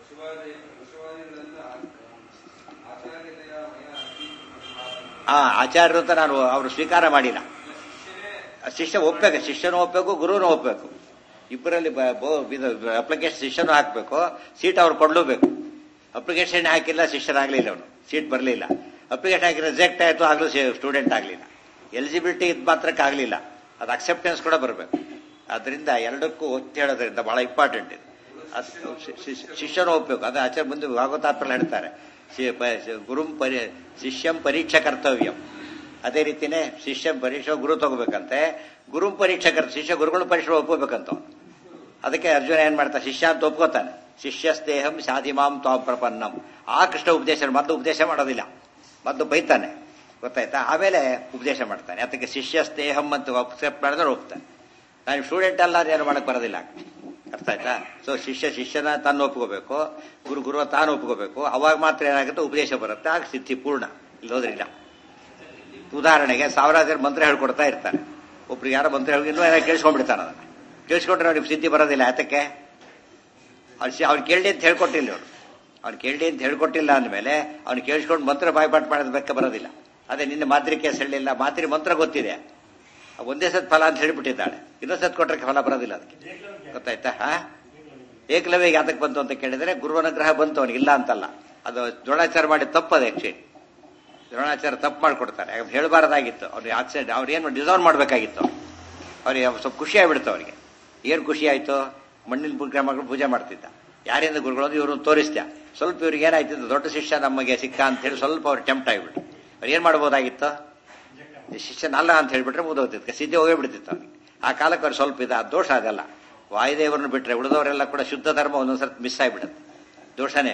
ಆ ಆಚಾರ್ಯರು ಅಂತ ನಾನು ಅವರು ಸ್ವೀಕಾರ ಮಾಡಿಲ್ಲ ಶಿಷ್ಯ ಒಪ್ಬೇಕು ಶಿಷ್ಯನು ಒಪ್ಬೇಕು ಗುರುನು ಒಪ್ಬೇಕು ಇಬ್ಬರಲ್ಲಿ ಅಪ್ಲಿಕೇಶನ್ ಶಿಷ್ಯನು ಹಾಕಬೇಕು ಸೀಟ್ ಅವ್ರು ಕೊಡ್ಲೇಬೇಕು ಅಪ್ಲಿಕೇಶನ್ ಹಾಕಿಲ್ಲ ಶಿಷ್ಯನಾಗ್ಲಿಲ್ಲ ಅವನು ಸೀಟ್ ಬರಲಿಲ್ಲ ಅಪ್ಲಿಕೇಶನ್ ಹಾಕಿ ರಿಜೆಕ್ಟ್ ಆಯಿತು ಆಗಲೂ ಸ್ಟೂಡೆಂಟ್ ಆಗಲಿಲ್ಲ ಎಲಿಜಿಬಿಲಿಟಿ ಇದು ಮಾತ್ರಕ್ಕೆ ಆಗಲಿಲ್ಲ ಅದು ಅಕ್ಸೆಪ್ಟೆನ್ಸ್ ಕೂಡ ಬರಬೇಕು ಅದರಿಂದ ಎರಡಕ್ಕೂ ಒತ್ತಿ ಹೇಳೋದ್ರಿಂದ ಬಹಳ ಇಂಪಾರ್ಟೆಂಟ್ ಇದು ಅದು ಶಿ- ಶಿ- ಶಿಷ್ಯನು ಒಪ್ಪಬೇಕು ಅದು ಆಚಾರ್ಯ ಮುಂದೆ ಭಾಗವತಾತ್ರಲ್ಲಿ ಹೇಳ್ತಾರೆ ಶಿ- ಪ- ಶಿ- ಗುರುಂ ಪರಿ ಶಿಷ್ಯಂ ಪರೀಕ್ಷಾ ಕರ್ತವ್ಯಂ ಅದೇ ರೀತಿನೇ ಶಿಷ್ಯ ಪರೀಕ್ಷೆ ಗುರು ತಗೋಬೇಕಂತೆ ಗುರುಂ ಪರೀಕ್ಷಾ ಕರ್ತ ಶಿಷ್ಯ ಗುರುಗಳ ಪರೀಕ್ಷೆ ಒಪ್ಪಬೇಕಂತ ಅವ್ನು. ಅದಕ್ಕೆ ಅರ್ಜುನ ಏನ್ ಮಾಡ್ತಾನೆ ಶಿಷ್ಯ ಅಂತ ಒಪ್ಕೋತಾನೆ ಶಿಷ್ಯ ಸ್ನೇಹಂ ಶಾದಿಮಾಂ ತ್ವಾಂ ಪ್ರಪನ್ನಂ ಆ ಕೃಷ್ಣ ಉಪದೇಶ ಮೊದಲು ಉಪದೇಶ ಮಾಡೋದಿಲ್ಲ ಮೊದಲು ಬೈತಾನೆ ಗೊತ್ತಾಯ್ತಾ ಆಮೇಲೆ ಉಪದೇಶ ಮಾಡ್ತಾನೆ ಅದಕ್ಕೆ ಶಿಷ್ಯ ಸ್ನೇಹಂ ಅಂತ ಅಕ್ಸೆಪ್ಟ್ ಮಾಡಿದ್ರೆ ಒಪ್ತಾನೆ ನಾನು ಸ್ಟೂಡೆಂಟ್ ಅಲ್ಲ ಏನು ಮಾಡಕ್ ಬರೋದಿಲ್ಲ ಅರ್ಥ ಆಯ್ತಾ ಸೊ ಶಿಷ್ಯ ಶಿಷ್ಯನ ತಾನು ಒಪ್ಕೋಬೇಕು ಗುರು ಗುರು ತಾನು ಒಪ್ಕೋಬೇಕು ಅವಾಗ ಮಾತ್ರ ಏನಾಗುತ್ತೆ ಉಪದೇಶ ಬರುತ್ತೆ ಆಗ ಸಿದ್ಧಿ ಪೂರ್ಣ ಇಲ್ಲಿ ಹೋದ್ರಿಲ್ಲ ಉದಾಹರಣೆಗೆ ಸಾವಿರಾರು ಜನ ಮಂತ್ರ ಹೇಳ್ಕೊಡ್ತಾ ಇರ್ತಾರೆ ಒಬ್ರಿಗೆ ಯಾರೋ ಮಂತ್ರ ಹೇಳಿ ಇನ್ನೂ ಏನೋ ಕೇಳಿಸ್ಕೊಂಡ್ಬಿಡ್ತಾನೆ ಅದನ್ನ ಕೇಳಿಸ್ಕೊಂಡ್ರೆ ಅವ್ನಿಗೆ ಸಿದ್ಧಿ ಬರೋದಿಲ್ಲ ಯಾತಕ್ಕೆ ಅವ್ನು ಅವ್ನು ಕೇಳಿ ಅಂತ ಹೇಳ್ಕೊಟ್ಟಿಲ್ಲ ಅವ್ರು ಅವ್ನು ಕೇಳಿ ಅಂತ ಹೇಳ್ಕೊಟ್ಟಿಲ್ಲ ಅಂದಮೇಲೆ ಅವ್ನು ಕೇಳಿಸ್ಕೊಂಡು ಮಂತ್ರ ಬಾಯ್ಪಾಟ್ ಮಾಡೋದು ಬೆಕ್ಕ ಬರೋದಿಲ್ಲ ಅದೇ ನಿನ್ನೆ ಮಾತ್ರಿ ಕೇಸ್ ಹೇಳಿಲ್ಲ ಮಾತ್ರಿ ಮಂತ್ರ ಗೊತ್ತಿದೆ ಒಂದೇ ಸತ್ ಫಲ ಅಂತ ಹೇಳಿಬಿಟ್ಟಿದ್ದಾಳೆ ಇನ್ನೊಂದ್ ಸತ್ ಕೊಟ್ರೆ ಫಲ ಬರೋದಿಲ್ಲ ಅದಕ್ಕೆ ಗೊತ್ತಾಯ್ತಾ ಹಾ ಏಕಲವ್ಯ ಯಾತಕ್ಕೆ ಬಂತು ಅಂತ ಕೇಳಿದ್ರೆ ಗುರುವನುಗ್ರಹ ಬಂತು ಅವನಿಗೆ ಇಲ್ಲ ಅಂತಲ್ಲ ಅದು ದ್ರೋಣಾಚಾರ ಮಾಡಿ ತಪ್ಪದೆ ಆಕ್ಚುಲಿ ದ್ರೋಣಾಚಾರ ತಪ್ಪು ಮಾಡ್ಕೊಡ್ತಾರೆ ಹೇಳಬಾರ್ದಾಗಿತ್ತು ಅವ್ರಿಗೆ ಆಕ್ಸಿಡೆಂಟ್ ಅವ್ರು ಏನು ಡಿಸರ್ವ್ ಮಾಡಬೇಕಾಗಿತ್ತು ಅವ್ರಿಗೆ ಸ್ವಲ್ಪ ಖುಷಿ ಆಗ್ಬಿಡ್ತು ಅವ್ರಿಗೆ ಏನು ಖುಷಿ ಆಯ್ತು ಮಣ್ಣಿನ ಪೂಜೆ ಮಗಳು ಪೂಜೆ ಮಾಡ್ತಿದ್ದ ಯಾರಿಂದ ಗುರುಗಳು ಅಂದ್ರೆ ಇವ್ರನ್ನ ತೋರಿಸ್ದ ಸ್ವಲ್ಪ ಇವ್ರಿಗೆ ಏನಾಯ್ತಿದ್ದು ದೊಡ್ಡ ಶಿಷ್ಯ ನಮಗೆ ಸಿಕ್ಕ ಅಂತ ಹೇಳಿ ಸ್ವಲ್ಪ ಅವ್ರು ಟೆಂಪ್ಟ್ ಆಗಿಬಿಟ್ಟು ಅವ್ರು ಏನ್ ಮಾಡ್ಬೋದಾಗಿತ್ತು ಈ ಶಿಷ್ಯನಲ್ಲ ಅಂತ ಹೇಳ್ಬಿಟ್ರೆ ಮುದೋಗ್ತಿತ್ತು ಸಿದ್ಧಿ ಹೋಗೇ ಬಿಡ್ತಿತ್ತು ಅವ್ನಿಗೆ ಆ ಕಾಲಕ್ಕೆ ಅವ್ರು ಸ್ವಲ್ಪ ಇದು ಆ ದೋಷ ಅದಲ್ಲ ವಾಯುದೇವರನ್ನು ಬಿಟ್ರೆ ಉಳಿದವರೆಲ್ಲ ಕೂಡ ಶುದ್ಧ ಧರ್ಮ ಒಂದೊಂದ್ಸರ್ತಿ ಮಿಸ್ ಆಗಿಬಿಡುತ್ತೆ ದೋಷನೇ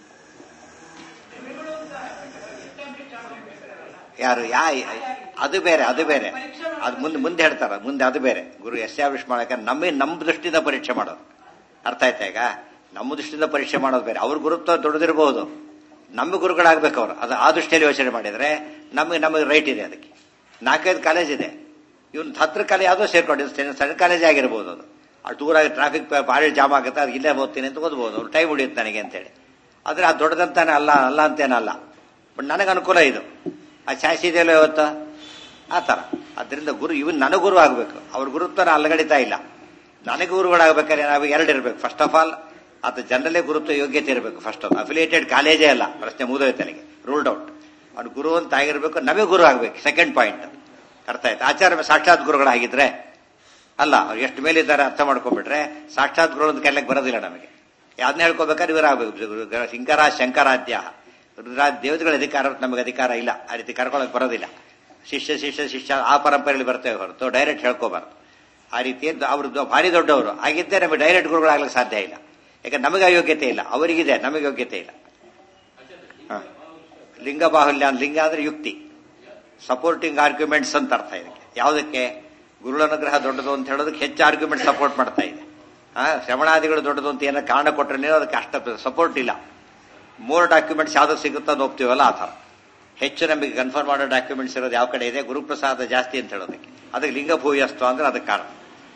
ಯಾರು ಯಾ ಅದು ಬೇರೆ ಅದು ಬೇರೆ ಅದು ಮುಂದೆ ಮುಂದೆ ಹೇಳ್ತಾರ ಮುಂದೆ ಅದು ಬೇರೆ ಗುರು ಎಸ್ಟಾಬ್ಲಿಷ್ ಮಾಡಕ್ಕೆ ನಮ್ಮ ನಮ್ಮ ದೃಷ್ಟಿಯಿಂದ ಪರೀಕ್ಷೆ ಮಾಡೋದು ಅರ್ಥ ಆಯ್ತಾ ಈಗ ನಮ್ಮ ದೃಷ್ಟಿಯಿಂದ ಪರೀಕ್ಷೆ ಮಾಡೋದು ಬೇರೆ ಅವ್ರ ಗುರುತ್ವ ದೊಡ್ಡದಿರಬಹುದು ನಮ್ಮ ಗುರುಗಳಾಗ್ಬೇಕು ಅವ್ರು ಅದು ಆ ದೃಷ್ಟಿಯಲ್ಲಿ ಯೋಚನೆ ಮಾಡಿದ್ರೆ ನಮಗೆ ನಮಗೆ ರೈಟ್ ಇದೆ ಅದಕ್ಕೆ ನಾಲ್ಕೈದು ಕಾಲೇಜ್ ಇದೆ ಇವನ್ ಹತ್ರ ಕಾಲೇಜ್ ಯಾವುದೋ ಸೇರ್ಕೊಂಡಿದ್ದು ಸಣ್ಣ ಕಾಲೇಜೇ ಆಗಿರ್ಬೋದು ಅದು ಅದು ದೂರ ಟ್ರಾಫಿಕ್ ಭಾರಿ ಜಾಮ್ ಆಗುತ್ತೆ ಅದು ಇಲ್ಲೇ ಓದ್ತೀನಿ ಅಂತ ಓದ್ಬೋದು ಅವ್ರು ಟೈಮ್ ಉಳಿಯುತ್ತೆ ನನಗೆ ಅಂತೇಳಿ ಆದ್ರೆ ಅದು ದೊಡ್ಡದಂತಾನೆ ಅಲ್ಲ ಅಲ್ಲ ಅಂತೇನಲ್ಲ ಬಟ್ ನನಗೆ ಅನುಕೂಲ ಇದು ಆ ಚಾಯ್ಸ್ ಇದೆಯಲ್ಲ ಇವತ್ತು ಆ ಥರ ಅದರಿಂದ ಗುರು ಇವನ್ ನನಗೆ ಗುರು ಆಗಬೇಕು ಅವ್ರ ಗುರುತ್ವ ಅಲ್ಲಗಡಿತಾ ಇಲ್ಲ ನನಗೆ ಗುರುಗಳಾಗಬೇಕಾದ್ರೆ ನಾವು ಎರಡು ಇರಬೇಕು ಫಸ್ಟ್ ಆಫ್ ಆಲ್ ಅದು ಜನರಲ್ಲೇ ಗುರುತ್ವ ಯೋಗ್ಯತೆ ಇರಬೇಕು ಫಸ್ಟ್ ಆಫ್ ಅಫಿಲಿಯೇಟೆಡ್ ಕಾಲೇಜೇ ಅಲ್ಲ ಪ್ರಶ್ನೆ ಮುಗಿದೋಯ್ತು ನನಗೆ ರೂಲ್ಡ್ ಔಟ್ ಅವ್ನು ಗುರು ಅಂತ ಆಗಿರ್ಬೇಕು ನಮಗೆ ಗುರು ಆಗ್ಬೇಕು ಸೆಕೆಂಡ್ ಪಾಯಿಂಟ್ ಅರ್ಥ ಆಯ್ತು ಆಚಾರ್ಯ ಸಾಕ್ಷಾತ್ ಗುರುಗಳಾಗಿದ್ರೆ ಅಲ್ಲ ಅವ್ರು ಎಷ್ಟು ಮೇಲಿದ್ದಾರೆ ಅರ್ಥ ಮಾಡ್ಕೊಂಡ್ಬಿಟ್ರೆ ಸಾಕ್ಷಾತ್ ಗುರು ಅಂತ ಕರೆಯಕ್ಕೆ ಬರೋದಿಲ್ಲ ನಮಗೆ ಯಾವ್ದನ್ನ ಹೇಳ್ಕೊಬೇಕಾದ್ರೆ ಇವರಾಗಬೇಕು ಶಂಕರ ಶಂಕರಾಧ್ಯ ರುದ್ರಾಜ ದೇವತೆಗಳ ಅಧಿಕಾರ ನಮಗೆ ಅಧಿಕಾರ ಇಲ್ಲ ಆ ರೀತಿ ಕರ್ಕೊಳಕ್ ಬರೋದಿಲ್ಲ ಶಿಷ್ಯ ಶಿಷ್ಯ ಶಿಷ್ಯ ಆ ಪರಂಪರೆಯಲ್ಲಿ ಬರ್ತೇವೆ ಹೊರತು ಡೈರೆಕ್ಟ್ ಹೇಳ್ಕೋಬಾರ್ದು ಆ ರೀತಿ ಅವ್ರದ್ದು ಭಾರಿ ದೊಡ್ಡವರು ಆಗಿದ್ದೇ ನಮಗೆ ಡೈರೆಕ್ಟ್ ಗುರುಗಳಾಗ್ಲಿಕ್ಕೆ ಸಾಧ್ಯ ಇಲ್ಲ ಯಾಕಂದ್ರೆ ನಮಗೆ ಯೋಗ್ಯತೆ ಇಲ್ಲ ಅವರಿಗಿದೆ ನಮಗೆ ಯೋಗ್ಯತೆ ಇಲ್ಲ ಹ. ಲಿಂಗ ಬಾಹುಲ್ಯ ಅಂತ ಲಿಂಗ ಅಂದ್ರೆ ಯುಕ್ತಿ ಸಪೋರ್ಟಿಂಗ್ ಆರ್ಗ್ಯುಮೆಂಟ್ಸ್ ಅಂತ ಅರ್ಥ ಇದಕ್ಕೆ ಯಾವುದಕ್ಕೆ ಗುರುಳನುಗ್ರಹ ದೊಡ್ಡದು ಅಂತ ಹೇಳೋದಕ್ಕೆ ಹೆಚ್ಚು ಆರ್ಗ್ಯುಮೆಂಟ್ ಸಪೋರ್ಟ್ ಮಾಡ್ತಾ ಇದೆ ಆ ಶ್ರವಣಾದಿಗಳು ದೊಡ್ಡದು ಅಂತ ಏನೋ ಕಾರಣ ಕೊಟ್ಟರೆ ಅದಕ್ಕೆ ಅಷ್ಟ ಸಪೋರ್ಟ್ ಇಲ್ಲ ಮೋರ್ ಡಾಕ್ಯುಮೆಂಟ್ಸ್ ಯಾವ್ದು ಸಿಗುತ್ತೋ ಅದು ಒಪ್ತೀವಲ್ಲ ಆ ಥರ ಹೆಚ್ಚು ನಮಗೆ ಕನ್ಫರ್ಮ್ ಮಾಡೋ ಡಾಕ್ಯುಮೆಂಟ್ಸ್ ಇರೋದು ಯಾವ ಕಡೆ ಇದೆ ಗುರುಪ್ರಸಾದ ಜಾಸ್ತಿ ಅಂತ ಹೇಳೋದಕ್ಕೆ ಅದಕ್ಕೆ ಲಿಂಗಭೂಯಸ್ತು ಅಂದ್ರೆ ಅದಕ್ಕೆ ಕಾರಣ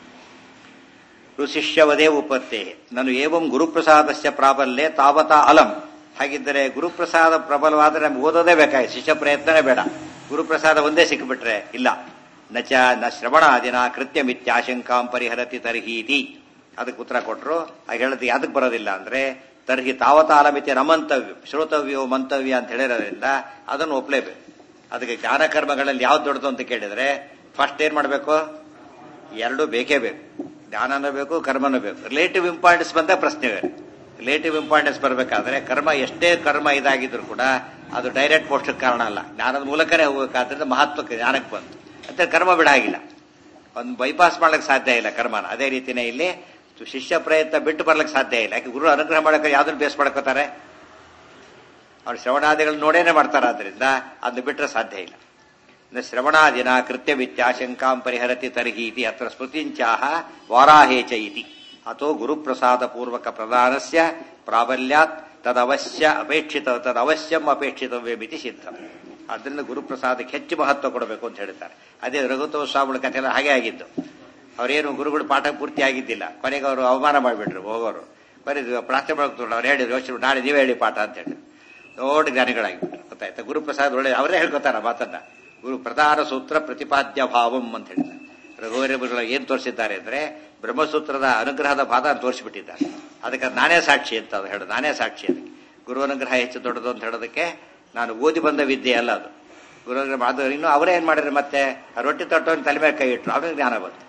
ಋಷಿಷ್ಯವದೇ ಉಪತ್ತೇ ನಾನು ಏವಂ ಗುರುಪ್ರಸಾದಸ್ಯ ಪ್ರಾಬಲ್ಯ ತಾವತಾ ಅಲಂ ಹಾಗಿದ್ದರೆ ಗುರುಪ್ರಸಾದ ಪ್ರಬಲವಾದರೆ ನಮ್ಗೆ ಓದೋದೇ ಬೇಕಾಗಿ ಶಿಷ್ಯ ಪ್ರಯತ್ನನೇ ಬೇಡ ಗುರುಪ್ರಸಾದ ಒಂದೇ ಸಿಕ್ಕಿಬಿಟ್ರೆ ಇಲ್ಲ ನಚ ನ ಶ್ರವಣಾದಿನ ಕೃತ್ಯ ಮಿತ್ಯಾಶಂಕಾಂ ಪರಿಹರತಿ ತರ್ಹೀತಿ ಅದಕ್ಕೆ ಉತ್ತರ ಕೊಟ್ಟರು ಆ ಹೇಳೋದು ಯಾವ್ದಕ್ಕೆ ಬರೋದಿಲ್ಲ ಅಂದ್ರೆ ತರ್ಹಿ ತಾವತಾಲ ಮಿತಿ ನಮಂತವ್ಯ ಶ್ರೋತವ್ಯೋ ಮಂತವ್ಯ ಅಂತ ಹೇಳಿರೋದ್ರಿಂದ ಅದನ್ನು ಒಪ್ಲೇಬೇಕು ಅದಕ್ಕೆ ಜ್ಞಾನ ಕರ್ಮಗಳಲ್ಲಿ ಯಾವ್ದು ದೊಡ್ಡದು ಅಂತ ಕೇಳಿದ್ರೆ ಫಸ್ಟ್ ಏನ್ ಮಾಡಬೇಕು ಎರಡು ಬೇಕೇ ಬೇಕು ಜ್ಞಾನನೂ ಬೇಕು ಕರ್ಮನೂ ಬೇಕು ರಿಲೇಟಿವ್ ಇಂಪಾರ್ಟೆನ್ಸ್ ಬಂದ ಪ್ರಶ್ನೆ ಬೇರೆ ರಿಲೇಟಿವ್ ಇಂಪಾರ್ಟೆನ್ಸ್ ಬರಬೇಕಾದ್ರೆ ಕರ್ಮ ಎಷ್ಟೇ ಕರ್ಮ ಇದಾಗಿದ್ರು ಕೂಡ ಅದು ಡೈರೆಕ್ಟ್ ಪೋಸ್ಟಕ್ಕೆ ಕಾರಣ ಅಲ್ಲ ಜ್ಞಾನದ ಮೂಲಕನೇ ಹೋಗಬೇಕಾದ್ರಿಂದ ಮಹತ್ವಕ್ಕೆ ಜ್ಞಾನಕ್ಕೆ ಬಂತು ಅಂತ ಕರ್ಮ ಬಿಡ ಆಗಿಲ್ಲ ಒಂದು ಬೈಪಾಸ್ ಮಾಡ್ಲಿಕ್ಕೆ ಸಾಧ್ಯ ಇಲ್ಲ ಕರ್ಮನ ಅದೇ ರೀತಿನೇ ಇಲ್ಲಿ ಶಿಷ್ಯ ಪ್ರಯತ್ನ ಬಿಟ್ಟು ಬರ್ಲಿಕ್ಕೆ ಸಾಧ್ಯ ಇಲ್ಲ ಯಾಕೆ ಗುರು ಅನುಗ್ರಹ ಮಾಡಕ್ಕೆ ಯಾವ್ದನ್ನ ಬೇಸ್ ಮಾಡ್ಕೋತಾರೆ ಅವ್ರು ಶ್ರವಣಾದಿಗಳನ್ನ ನೋಡೇನೆ ಮಾಡ್ತಾರೆ ಆದ್ರಿಂದ ಅದನ್ನ ಬಿಟ್ಟರೆ ಸಾಧ್ಯ ಇಲ್ಲ ಇನ್ನು ಶ್ರವಣಾದಿನ ಕೃತ್ಯ ವಿತ್ಯಾಶಂಕಾಂ ಪರಿಹರತಿ ತರ್ಹಿ ಇತಿ ಅತ್ರ ಸ್ಮೃತಿಂಚಾಹ ವಾರಾಹೇಚ ಇತಿ ಅಥೋ ಗುರುಪ್ರಸಾದ ಪೂರ್ವಕ ಪ್ರದಾನಸ್ಯ ಪ್ರಾಬಲ್ಯಾತ್ ತದವಶ್ಯ ಅಪೇಕ್ಷಿತ ತದವಶ್ಯಂ ಅಪೇಕ್ಷಿತವ್ಯಮಿತಿ ಸಿದ್ಧ ಅದರಿಂದ ಗುರುಪ್ರಸಾದಕ್ಕೆ ಹೆಚ್ಚು ಮಹತ್ವ ಕೊಡಬೇಕು ಅಂತ ಹೇಳ್ತಾರೆ ಅದೇ ರಘುತ್ವ ಸ್ವಾಮಿಗಳ ಕಥೆ ಎಲ್ಲ ಹಾಗೆ ಆಗಿದ್ದು ಅವರೇನು ಗುರುಗಳು ಪಾಠ ಪೂರ್ತಿ ಆಗಿದ್ದಿಲ್ಲ ಕೊನೆಗೆ ಅವರು ಅವಮಾನ ಮಾಡಿಬಿಟ್ರು ಹೋಗೋರು ಬರೀ ಪ್ರಾರ್ಥನೆ ಮಾಡ್ಕೊಂಡು ಅವ್ರು ಹೇಳಿದ್ರು ಯೋಚನೆ ನಾಳೆ ನೀವೇ ಹೇಳಿ ಪಾಠ ಅಂತ ಹೇಳಿ ದೊಡ್ಡ ಜ್ಞಾನಿಗಳಾಗಿಬಿಟ್ರು ಗೊತ್ತಾಯ್ತಾ ಗುರುಪ್ರಸಾದ್ ಒಳ್ಳೆ ಅವರೇ ಹೇಳ್ಕೊತಾರ ಮಾತನ್ನ ಗುರು ಪ್ರಧಾನ ಸೂತ್ರ ಪ್ರತಿಪಾದ್ಯ ಭಾವಂ ಅಂತ ಹೇಳಿದ್ದಾರೆ ರಘುವರೇಬರು ಏನ್ ತೋರಿಸಿದ್ದಾರೆ ಅಂದ್ರೆ ಬ್ರಹ್ಮಸೂತ್ರದ ಅನುಗ್ರಹದ ಭಾಗ ತೋರಿಸಿಬಿಟ್ಟಿದ್ದಾರೆ ಅದಕ್ಕೆ ಅದು ನಾನೇ ಸಾಕ್ಷಿ ಅಂತ ಅದು ಹೇಳೋದು ನಾನೇ ಸಾಕ್ಷಿ ಅದಕ್ಕೆ ಗುರು ಅನುಗ್ರಹ ಹೆಚ್ಚು ದೊಡ್ಡದು ಅಂತ ಹೇಳೋದಕ್ಕೆ ನಾನು ಓದಿ ಬಂದ ವಿದ್ಯೆ ಅಲ್ಲ ಅದು ಗುರು ಅನುಗ್ರಹ ಅದು ಇನ್ನು ಅವರೇ ಏನ್ ಮಾಡಿದ್ರೆ ಮತ್ತೆ ಆ ರೊಟ್ಟಿ ತಟ್ಟೋನ್ ತಲೆ ಮೇಲೆ ಕೈ ಇಟ್ರು ಆಮೇಲೆ ಜ್ಞಾನ ಬಂತು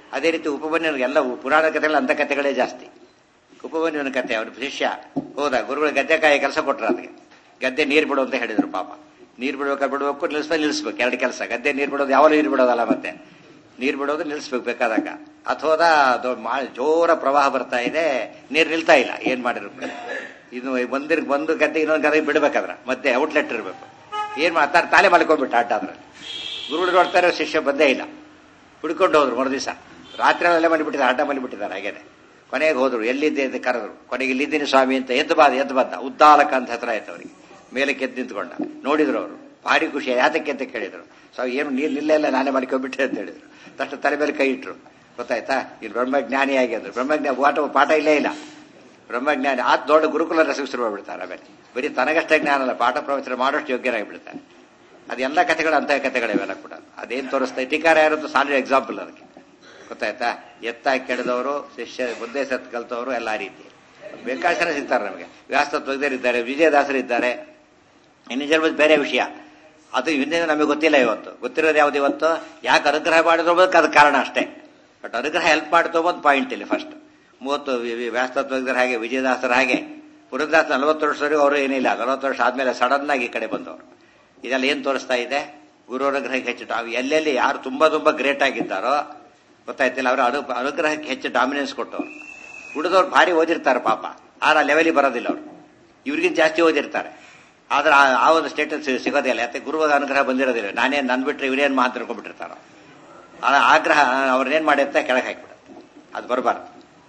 ಅದೇ ರೀತಿ ಉಪಬನ್ಯನಿಗೆ ಎಲ್ಲ ಪುರಾಣ ಕಥೆಗಳು ಅಂಥ ಕಥೆಗಳೇ ಜಾಸ್ತಿ ಉಪಬನ್ಯನ ಕಥೆ ಅವನ ಶಿಷ್ಯ ಹೋದ ಗುರುಗಳು ಗದ್ದೆಕಾಯಿ ಕೆಲಸ ಕೊಟ್ರು ಅದಕ್ಕೆ ಗದ್ದೆ ನೀರು ಬಿಡು ಅಂತ ಹೇಳಿದ್ರು ಪಾಪ ನೀರು ಬಿಡ್ಬೇಕಾದ್ರೆ ಬಿಡ್ಬೇಕು ನಿಲ್ಲಿಸ್ಬೇಕು ನಿಲ್ಲಿಸ್ಬೇಕು ಎರಡು ಕೆಲಸ ಗದ್ದೆ ನೀರು ಬಿಡೋದು ಯಾವಾಗ ನೀರು ಬಿಡೋದಲ್ಲ ಮತ್ತೆ ನೀರು ಬಿಡೋದು ನಿಲ್ಲಿಸ್ಬೇಕು ಬೇಕಾದಾಗ ಅಥವಾ ಜೋರ ಪ್ರವಾಹ ಬರ್ತಾ ಇದೆ ನೀರು ನಿಲ್ತಾ ಇಲ್ಲ ಏನ್ ಮಾಡಿದ್ರು ಕೂಡ. ಇನ್ನು ಒಂದಿರ್ ಒಂದು ಗದ್ದೆ ಇನ್ನೊಂದು ಗದ್ದೆ ಬಿಡ್ಬೇಕಾದ್ರ ಮತ್ತೆ ಔಟ್ಲೆಟ್ ಇರಬೇಕು ಏನ್ ಮಾಡ್ತಾರೆ ತಾಲೆ ಮಲ್ಕೊಂಡ್ಬಿಟ್ಟು ಆಟ ಅದ್ರಲ್ಲಿ ಗುರುಗಳು ನೋಡ್ತಾರೆ ಶಿಷ್ಯ ಬಂದೇ ಇಲ್ಲ ಹುಡ್ಕೊಂಡು ಹೋದ್ರು ಮರು ದಿವಸ ರಾತ್ರಿ ಅಲ್ಲೇ ಮಾಡಿಬಿಟ್ಟಿದ್ದಾರೆ ಆಟ ಮಾಡಿಬಿಟ್ಟಿದ್ದಾರೆ ಹಾಗೇನೆ ಕೊನೆಗೆ ಹೋದ್ರು ಎಲ್ಲಿದ್ದೆ ಅಂತ ಕರೆದ್ರು ಕೊನೆಗೆ ಇಲ್ಲಿದ್ದೀನಿ ಸ್ವಾಮಿ ಅಂತ ಎದ್ದು ಬಾದ ಎದ್ದು ಬಂದ ಉದ್ದಾಲಕ ಅಂತ ಹತ್ರ ಆಯ್ತು ಅವರಿಗೆ ಮೇಲೆ ಕೆದ್ದು ನಿಂತ್ಕೊಂಡ ನೋಡಿದ್ರು ಅವರು ಭಾರಿ ಖುಷಿ ಯಾತಕ್ಕೆ ಅಂತ ಕೇಳಿದ್ರು ಸ್ವಾಮಿ ಏನು ನೀರು ನಿಲ್ಲೆಲ್ಲ ನಾನೇ ಮಾಡ್ಕೊಂಡ್ಬಿಟ್ಟೆ ಅಂತ ಹೇಳಿದ್ರು ತಕ್ಷಣ ತಲೆ ಮೇಲೆ ಕೈ ಇಟ್ರು ಗೊತ್ತಾಯ್ತಾ ಇಲ್ಲಿ ಬ್ರಹ್ಮಜ್ಞಾನಿ ಆಗಿದ್ರು ಬ್ರಹ್ಮಜ್ಞಾನ ಪಾಠ ಪಾಠ ಇಲ್ಲೇ ಇಲ್ಲ ಬ್ರಹ್ಮಜ್ಞಾನಿ ಆ ದೊಡ್ಡ ಗುರುಕುಲ ರಸ ಶುರು ಮಾಡ್ಬಿಡ್ತಾರೆ ಆಮೇಲೆ ಬರೀ ತನಗಷ್ಟೇ ಜ್ಞಾನ ಅಲ್ಲ ಪಾಠ ಪ್ರವಚನ ಮಾಡೋಷ್ಟು ಯೋಗ್ಯರಾಗಿಬಿಡ್ತಾರೆ ಅದೆಲ್ಲ ಕಥೆಗಳು ಅಂತಹ ಕಥೆಗಳಿವೆಲ್ಲ ಕೂಡ ಅದೇನು ತೋರಿಸ್ತಾ ಇತಿಕಾರ ಯಾರದ್ದು ಸಾಲಿಡ್ ಎಕ್ಸಾಂಪಲ್ ಅದಕ್ಕೆ ಗೊತ್ತಾಯ್ತಾ ಎತ್ತಾಗಿ ಕೆಡದವರು ಶಿಷ್ಯ ಬುದ್ಧೆ ಸತ್ ಕಲ್ತವರು ಎಲ್ಲ ಆ ರೀತಿ ಬೇಕಾದಷ್ಟು ಜನ ಸಿಗ್ತಾರೆ ನಮಗೆ ವ್ಯಾಸತ್ವಜ್ಞರಿದ್ದಾರೆ ವಿಜಯದಾಸರಿದ್ದಾರೆ ಇನ್ನು ಜನ್ಮದ ಬೇರೆ ವಿಷಯ ಅದು ಹಿಂದೆ ನಮಗೆ ಗೊತ್ತಿಲ್ಲ ಇವತ್ತು ಗೊತ್ತಿರೋದು ಯಾವ್ದು ಇವತ್ತು ಯಾಕೆ ಅನುಗ್ರಹ ಮಾಡಿದ್ರು ಅನ್ನೋದಕ್ಕೆ ಅದು ಕಾರಣ ಅಷ್ಟೇ ಬಟ್ ಅನುಗ್ರಹ ಹೆಲ್ಪ್ ಮಾಡ್ತೋ ಒಂದು ಪಾಯಿಂಟ್ ಇಲ್ಲಿ ಫಸ್ಟ್ ಮೂವತ್ತು ವ್ಯಾಸತತ್ವಜ್ಞರ ಹಾಗೆ ವಿಜಯದಾಸರ ಹಾಗೆ ಪುರಂದಾಸ್ ನಲವತ್ತು ವರ್ಷದವರೆಗೂ ಅವರು ಏನಿಲ್ಲ ನಲವತ್ತು ವರ್ಷ ಆದ್ಮೇಲೆ ಸಡನ್ ಆಗಿ ಈ ಕಡೆ ಬಂದವರು ಇದೆಲ್ಲ ಏನ್ ತೋರಿಸ್ತಾ ಇದೆ ಗುರು ಅನುಗ್ರಹಕ್ಕೆ ಹೆಚ್ಚು ಡಾ- ಎಲ್ಲೆಲ್ಲಿ ಯಾರು ತುಂಬಾ ತುಂಬಾ ಗ್ರೇಟ್ ಆಗಿದ್ದಾರೋ ಗೊತ್ತಾಯ್ತಿಲ್ಲ ಅವರು ಅನು ಅನುಗ್ರಹಕ್ಕೆ ಹೆಚ್ಚು ಡಾಮಿನೆನ್ಸ್ ಕೊಟ್ಟವರು ಉಳಿದವ್ರು ಭಾರಿ ಓದಿರ್ತಾರೆ ಪಾಪ ಆದ್ರೆ ಆ ಲೆವೆಲಿಗೆ ಬರೋದಿಲ್ಲ ಅವರು ಇವ್ರಿಗಿಂತ ಜಾಸ್ತಿ ಓದಿರ್ತಾರೆ ಆದ್ರೆ ಆ- ಆ ಒಂದು ಸ್ಟೇಟಸ್ ಸಿಗೋದಿಲ್ಲ ಯಾಕೆ ಗುರುವಾದ ಅನುಗ್ರಹ ಬಂದಿರೋದಿಲ್ಲ ನಾನೇ ನನ್ ಬಿಟ್ರೆ ಇವರೇನ್ ಮಾ ಅಂತ ತಿಳ್ಕೊಂಡ್ಬಿಟ್ಟಿರ್ತಾರ ಆ ಆಗ್ರಹ ಅವ್ರನ್ನೇನ್ ಮಾಡಿರ್ತಾ ಕೆಳಗೆ ಹಾಕಿಬಿಡುತ್ತೆ ಅದು ಬರಬಾರ್ದು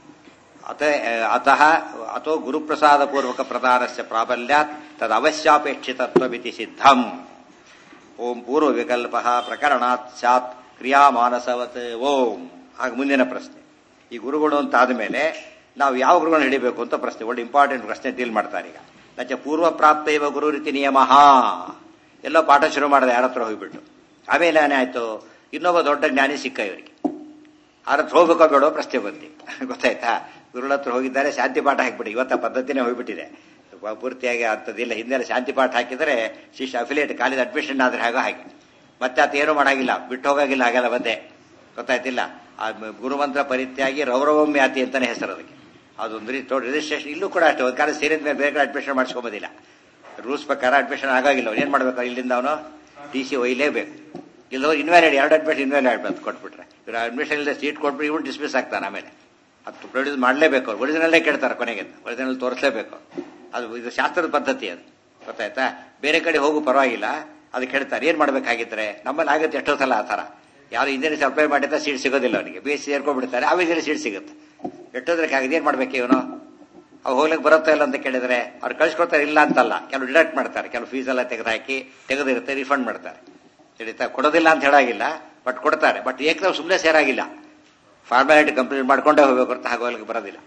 ಅತ ಅತಃ ಅಥೋ ಗುರುಪ್ರಸಾದ ಪೂರ್ವಕ ಪ್ರಧಾನಸ್ಯ ಪ್ರಾಬಲ್ಯಾತ್ ತದ್ ಅವಶ್ಯಾಪೇಕ್ಷಿತತ್ವಮಿತಿ ಸಿದ್ಧಂ ಓಂ ಪೂರ್ವ ವಿಕಲ್ಪ ಪ್ರಕರಣಾತ್ ಸ್ಯಾತ್ ಕ್ರಿಯಾಮಾನಸವತ್ ಓಂ ಹಾಗೆ ಮುಂದಿನ ಪ್ರಶ್ನೆ ಈ ಗುರುಗಳು ಅಂತ ಆದಮೇಲೆ ನಾವು ಯಾವ ಗುರುಗಳನ್ನ ಹಿಡಿಬೇಕು ಅಂತ ಪ್ರಶ್ನೆ ಒಳ್ಳೆ ಇಂಪಾರ್ಟೆಂಟ್ ಪ್ರಶ್ನೆ ಡೀಲ್ ಮಾಡ್ತಾರೆ ಈಗ ನಚ ಪೂರ್ವ ಪ್ರಾಪ್ತ ಇವ ಗುರು ರೀತಿ ನಿಯಮ ಎಲ್ಲೋ ಪಾಠ ಶುರು ಮಾಡಿದೆ ಯಾರ ಹತ್ರ ಹೋಗ್ಬಿಟ್ಟು ಆಮೇಲೆ ಏನಾಯ್ತು ಇನ್ನೊಬ್ಬ ದೊಡ್ಡ ಜ್ಞಾನಿ ಸಿಕ್ಕ ಇವರಿಗೆ ಅವ್ರ ಹತ್ರ ಹೋಗ್ಬೇಕೋ ಬೇಡೋ ಪ್ರಶ್ನೆ ಬಂದಿ ಗೊತ್ತಾಯ್ತಾ ಗುರುಗಳ ಹತ್ರ ಹೋಗಿದ್ದಾರೆ ಶಾಂತಿ ಪಾಠ ಹಾಕ್ಬಿಡಿ ಇವತ್ತ ಪದ್ಧತಿನೇ ಹೋಗ್ಬಿಟ್ಟಿದೆ ಪ- ಪೂರ್ತಿಯಾಗಿ ಅಂತದಿಲ್ಲ ಹಿಂದೆಲ್ಲ ಶಾಂತಿ ಪಾಠ ಹಾಕಿದರೆ ಶಿಷ್ಯ ಅಫಿಲಿಯೇಟ್ ಕಾಲೇಜ್ ಅಡ್ಮಿಷನ್ ಆದ್ರೆ ಹಾಗೋ ಹಾಗೆ ಮತ್ತೆ ಆತ ಏನು ಮಾಡಾಗಿಲ್ಲ ಬಿಟ್ಟು ಹೋಗಾಗಿಲ್ಲ ಹಾಗೆಲ್ಲ ಬಂದೆ ಗೊತ್ತಾಯ್ತಿಲ್ಲ ಆ ಮ- ಗುರುಮಂತ್ರ ಪರಿತ್ಯಾಗಿ ರೌರವಮ್ಯಾತಿ ಅಂತಾನೆ ಹೆಸರು ಅದಕ್ಕೆ ಅದೊಂದು ರೀತಿ ರಿಜಿಸ್ಟ್ರೇಷನ್ ಇಲ್ಲೂ ಕೂಡ ಅಷ್ಟೇ ಒಂದು ಕಾಲ ಸೇರಿದ ಮೇಲೆ ಬೇರೆ ಕಡೆ ಅಡ್ಮಿಷನ್ ಮಾಡಿಸ್ಕೊಂಬೋದಿಲ್ಲ ರೂಲ್ಸ್ ಪ್ರಕಾರ ಅಡ್ಮಿಷನ್ ಆಗಾಗಿಲ್ಲ ಅವ್ನು ಏನ್ ಮಾಡ್ಬೇಕು ಇಲ್ಲಿಂದ ಅವನು ಟಿ ಸಿ ಒಯ್ಲೇಬೇಕು ಇಲ್ಲದವ್ರು ಇನ್ವ್ಯಾಲಿಡ್ ಎರಡು ಅಡ್ಮಿಷನ್ ಇನ್ವ್ಯಾಲಿಡ್ ಅಂತ ಕೊಟ್ಬಿಟ್ರೆ ಇವ್ರು ಅಡ್ಮಿಷನ್ ಇಲ್ಲದೆ ಸೀಟ್ ಕೊಟ್ಬಿಟ್ಟು ಇವನು ಡಿಸ್ಮಿಸ್ ಆಗ್ತಾನೆ ಆಮೇಲೆ ಅದು ಪ್ರೊಡ್ಯೂಸ್ ಮಾಡಲೇಬೇಕು ಅವ್ರು ಒರಿಜಿನಲ್ಲೇ ಕೇಳ್ತಾರೆ ಕೊನೆಗೆ ಒರಿಜಿನಲ್ ತೋರಿಸಲೇಬೇಕು ಅದು ಇದು ಶಾಸ್ತ್ರದ ಪದ್ಧತಿ ಅದು ಗೊತ್ತಾಯ್ತಾ ಬೇರೆ ಕಡೆ ಹೋಗು ಪರವಾಗಿಲ್ಲ ಅದಕ್ಕೆ ಹೇಳ್ತಾರೆ ಏನ್ ಮಾಡ್ಬೇಕಾಗಿದ್ರೆ ನಮ್ಮಲ್ಲಿ ಆಗುತ್ತೆ ಎಷ್ಟೋ ಸಲ ಆ ಥರ ಯಾರು ಇಂಜಿನಿಯರ್ಸ್ ಅಪ್ಲೈ ಮಾಡಿದ್ರೆ ಸೀಟ್ ಸಿಗೋದಿಲ್ಲ ಅವನಿಗೆ ಬಿ ಎಸ್ ಸಿ ಸೇರ್ಕೊಂಡ್ಬಿಡ್ತಾರೆ ಆಮೇಲೆ ಸೀಟ್ ಸಿಗುತ್ತೆ ಎಷ್ಟೋದ್ರಕ್ಕೆ ಆಗಿದೆ ಏನ್ ಮಾಡ್ಬೇಕು ಇವನು ಅವು ಹೋಗ್ಲಿಕ್ಕೆ ಬರುತ್ತಾ ಇಲ್ಲ ಅಂತ ಕೇಳಿದ್ರೆ ಅವ್ರು ಕಳ್ಸಿಕೊಡ್ತಾರೆ ಇಲ್ಲ ಅಂತಲ್ಲ ಕೆಲವು ಡಿಡಕ್ಟ್ ಮಾಡ್ತಾರೆ ಕೆಲವು ಫೀಸ್ ಎಲ್ಲ ತೆಗೆದುಹಾಕಿ ತೆಗೆದಿರುತ್ತೆ ರಿಫಂಡ್ ಮಾಡ್ತಾರೆ ತಿಳಿತಾ ಕೊಡೋದಿಲ್ಲ ಅಂತ ಹೇಳಾಗಿಲ್ಲ ಬಟ್ ಕೊಡ್ತಾರೆ ಬಟ್ ಏಕದಮ್ ಸುಮ್ಮನೆ ಸೇರಾಗಿಲ್ಲ ಫಾರ್ಮಾಲಿಟಿ ಕಂಪ್ಲೀಟ್ ಮಾಡ್ಕೊಂಡೇ ಹೋಗ್ಬೇಕು ಅಂತ ಹಾಗೆ ಹೋಗ್ಲಿಕ್ಕೆ ಬರೋದಿಲ್ಲ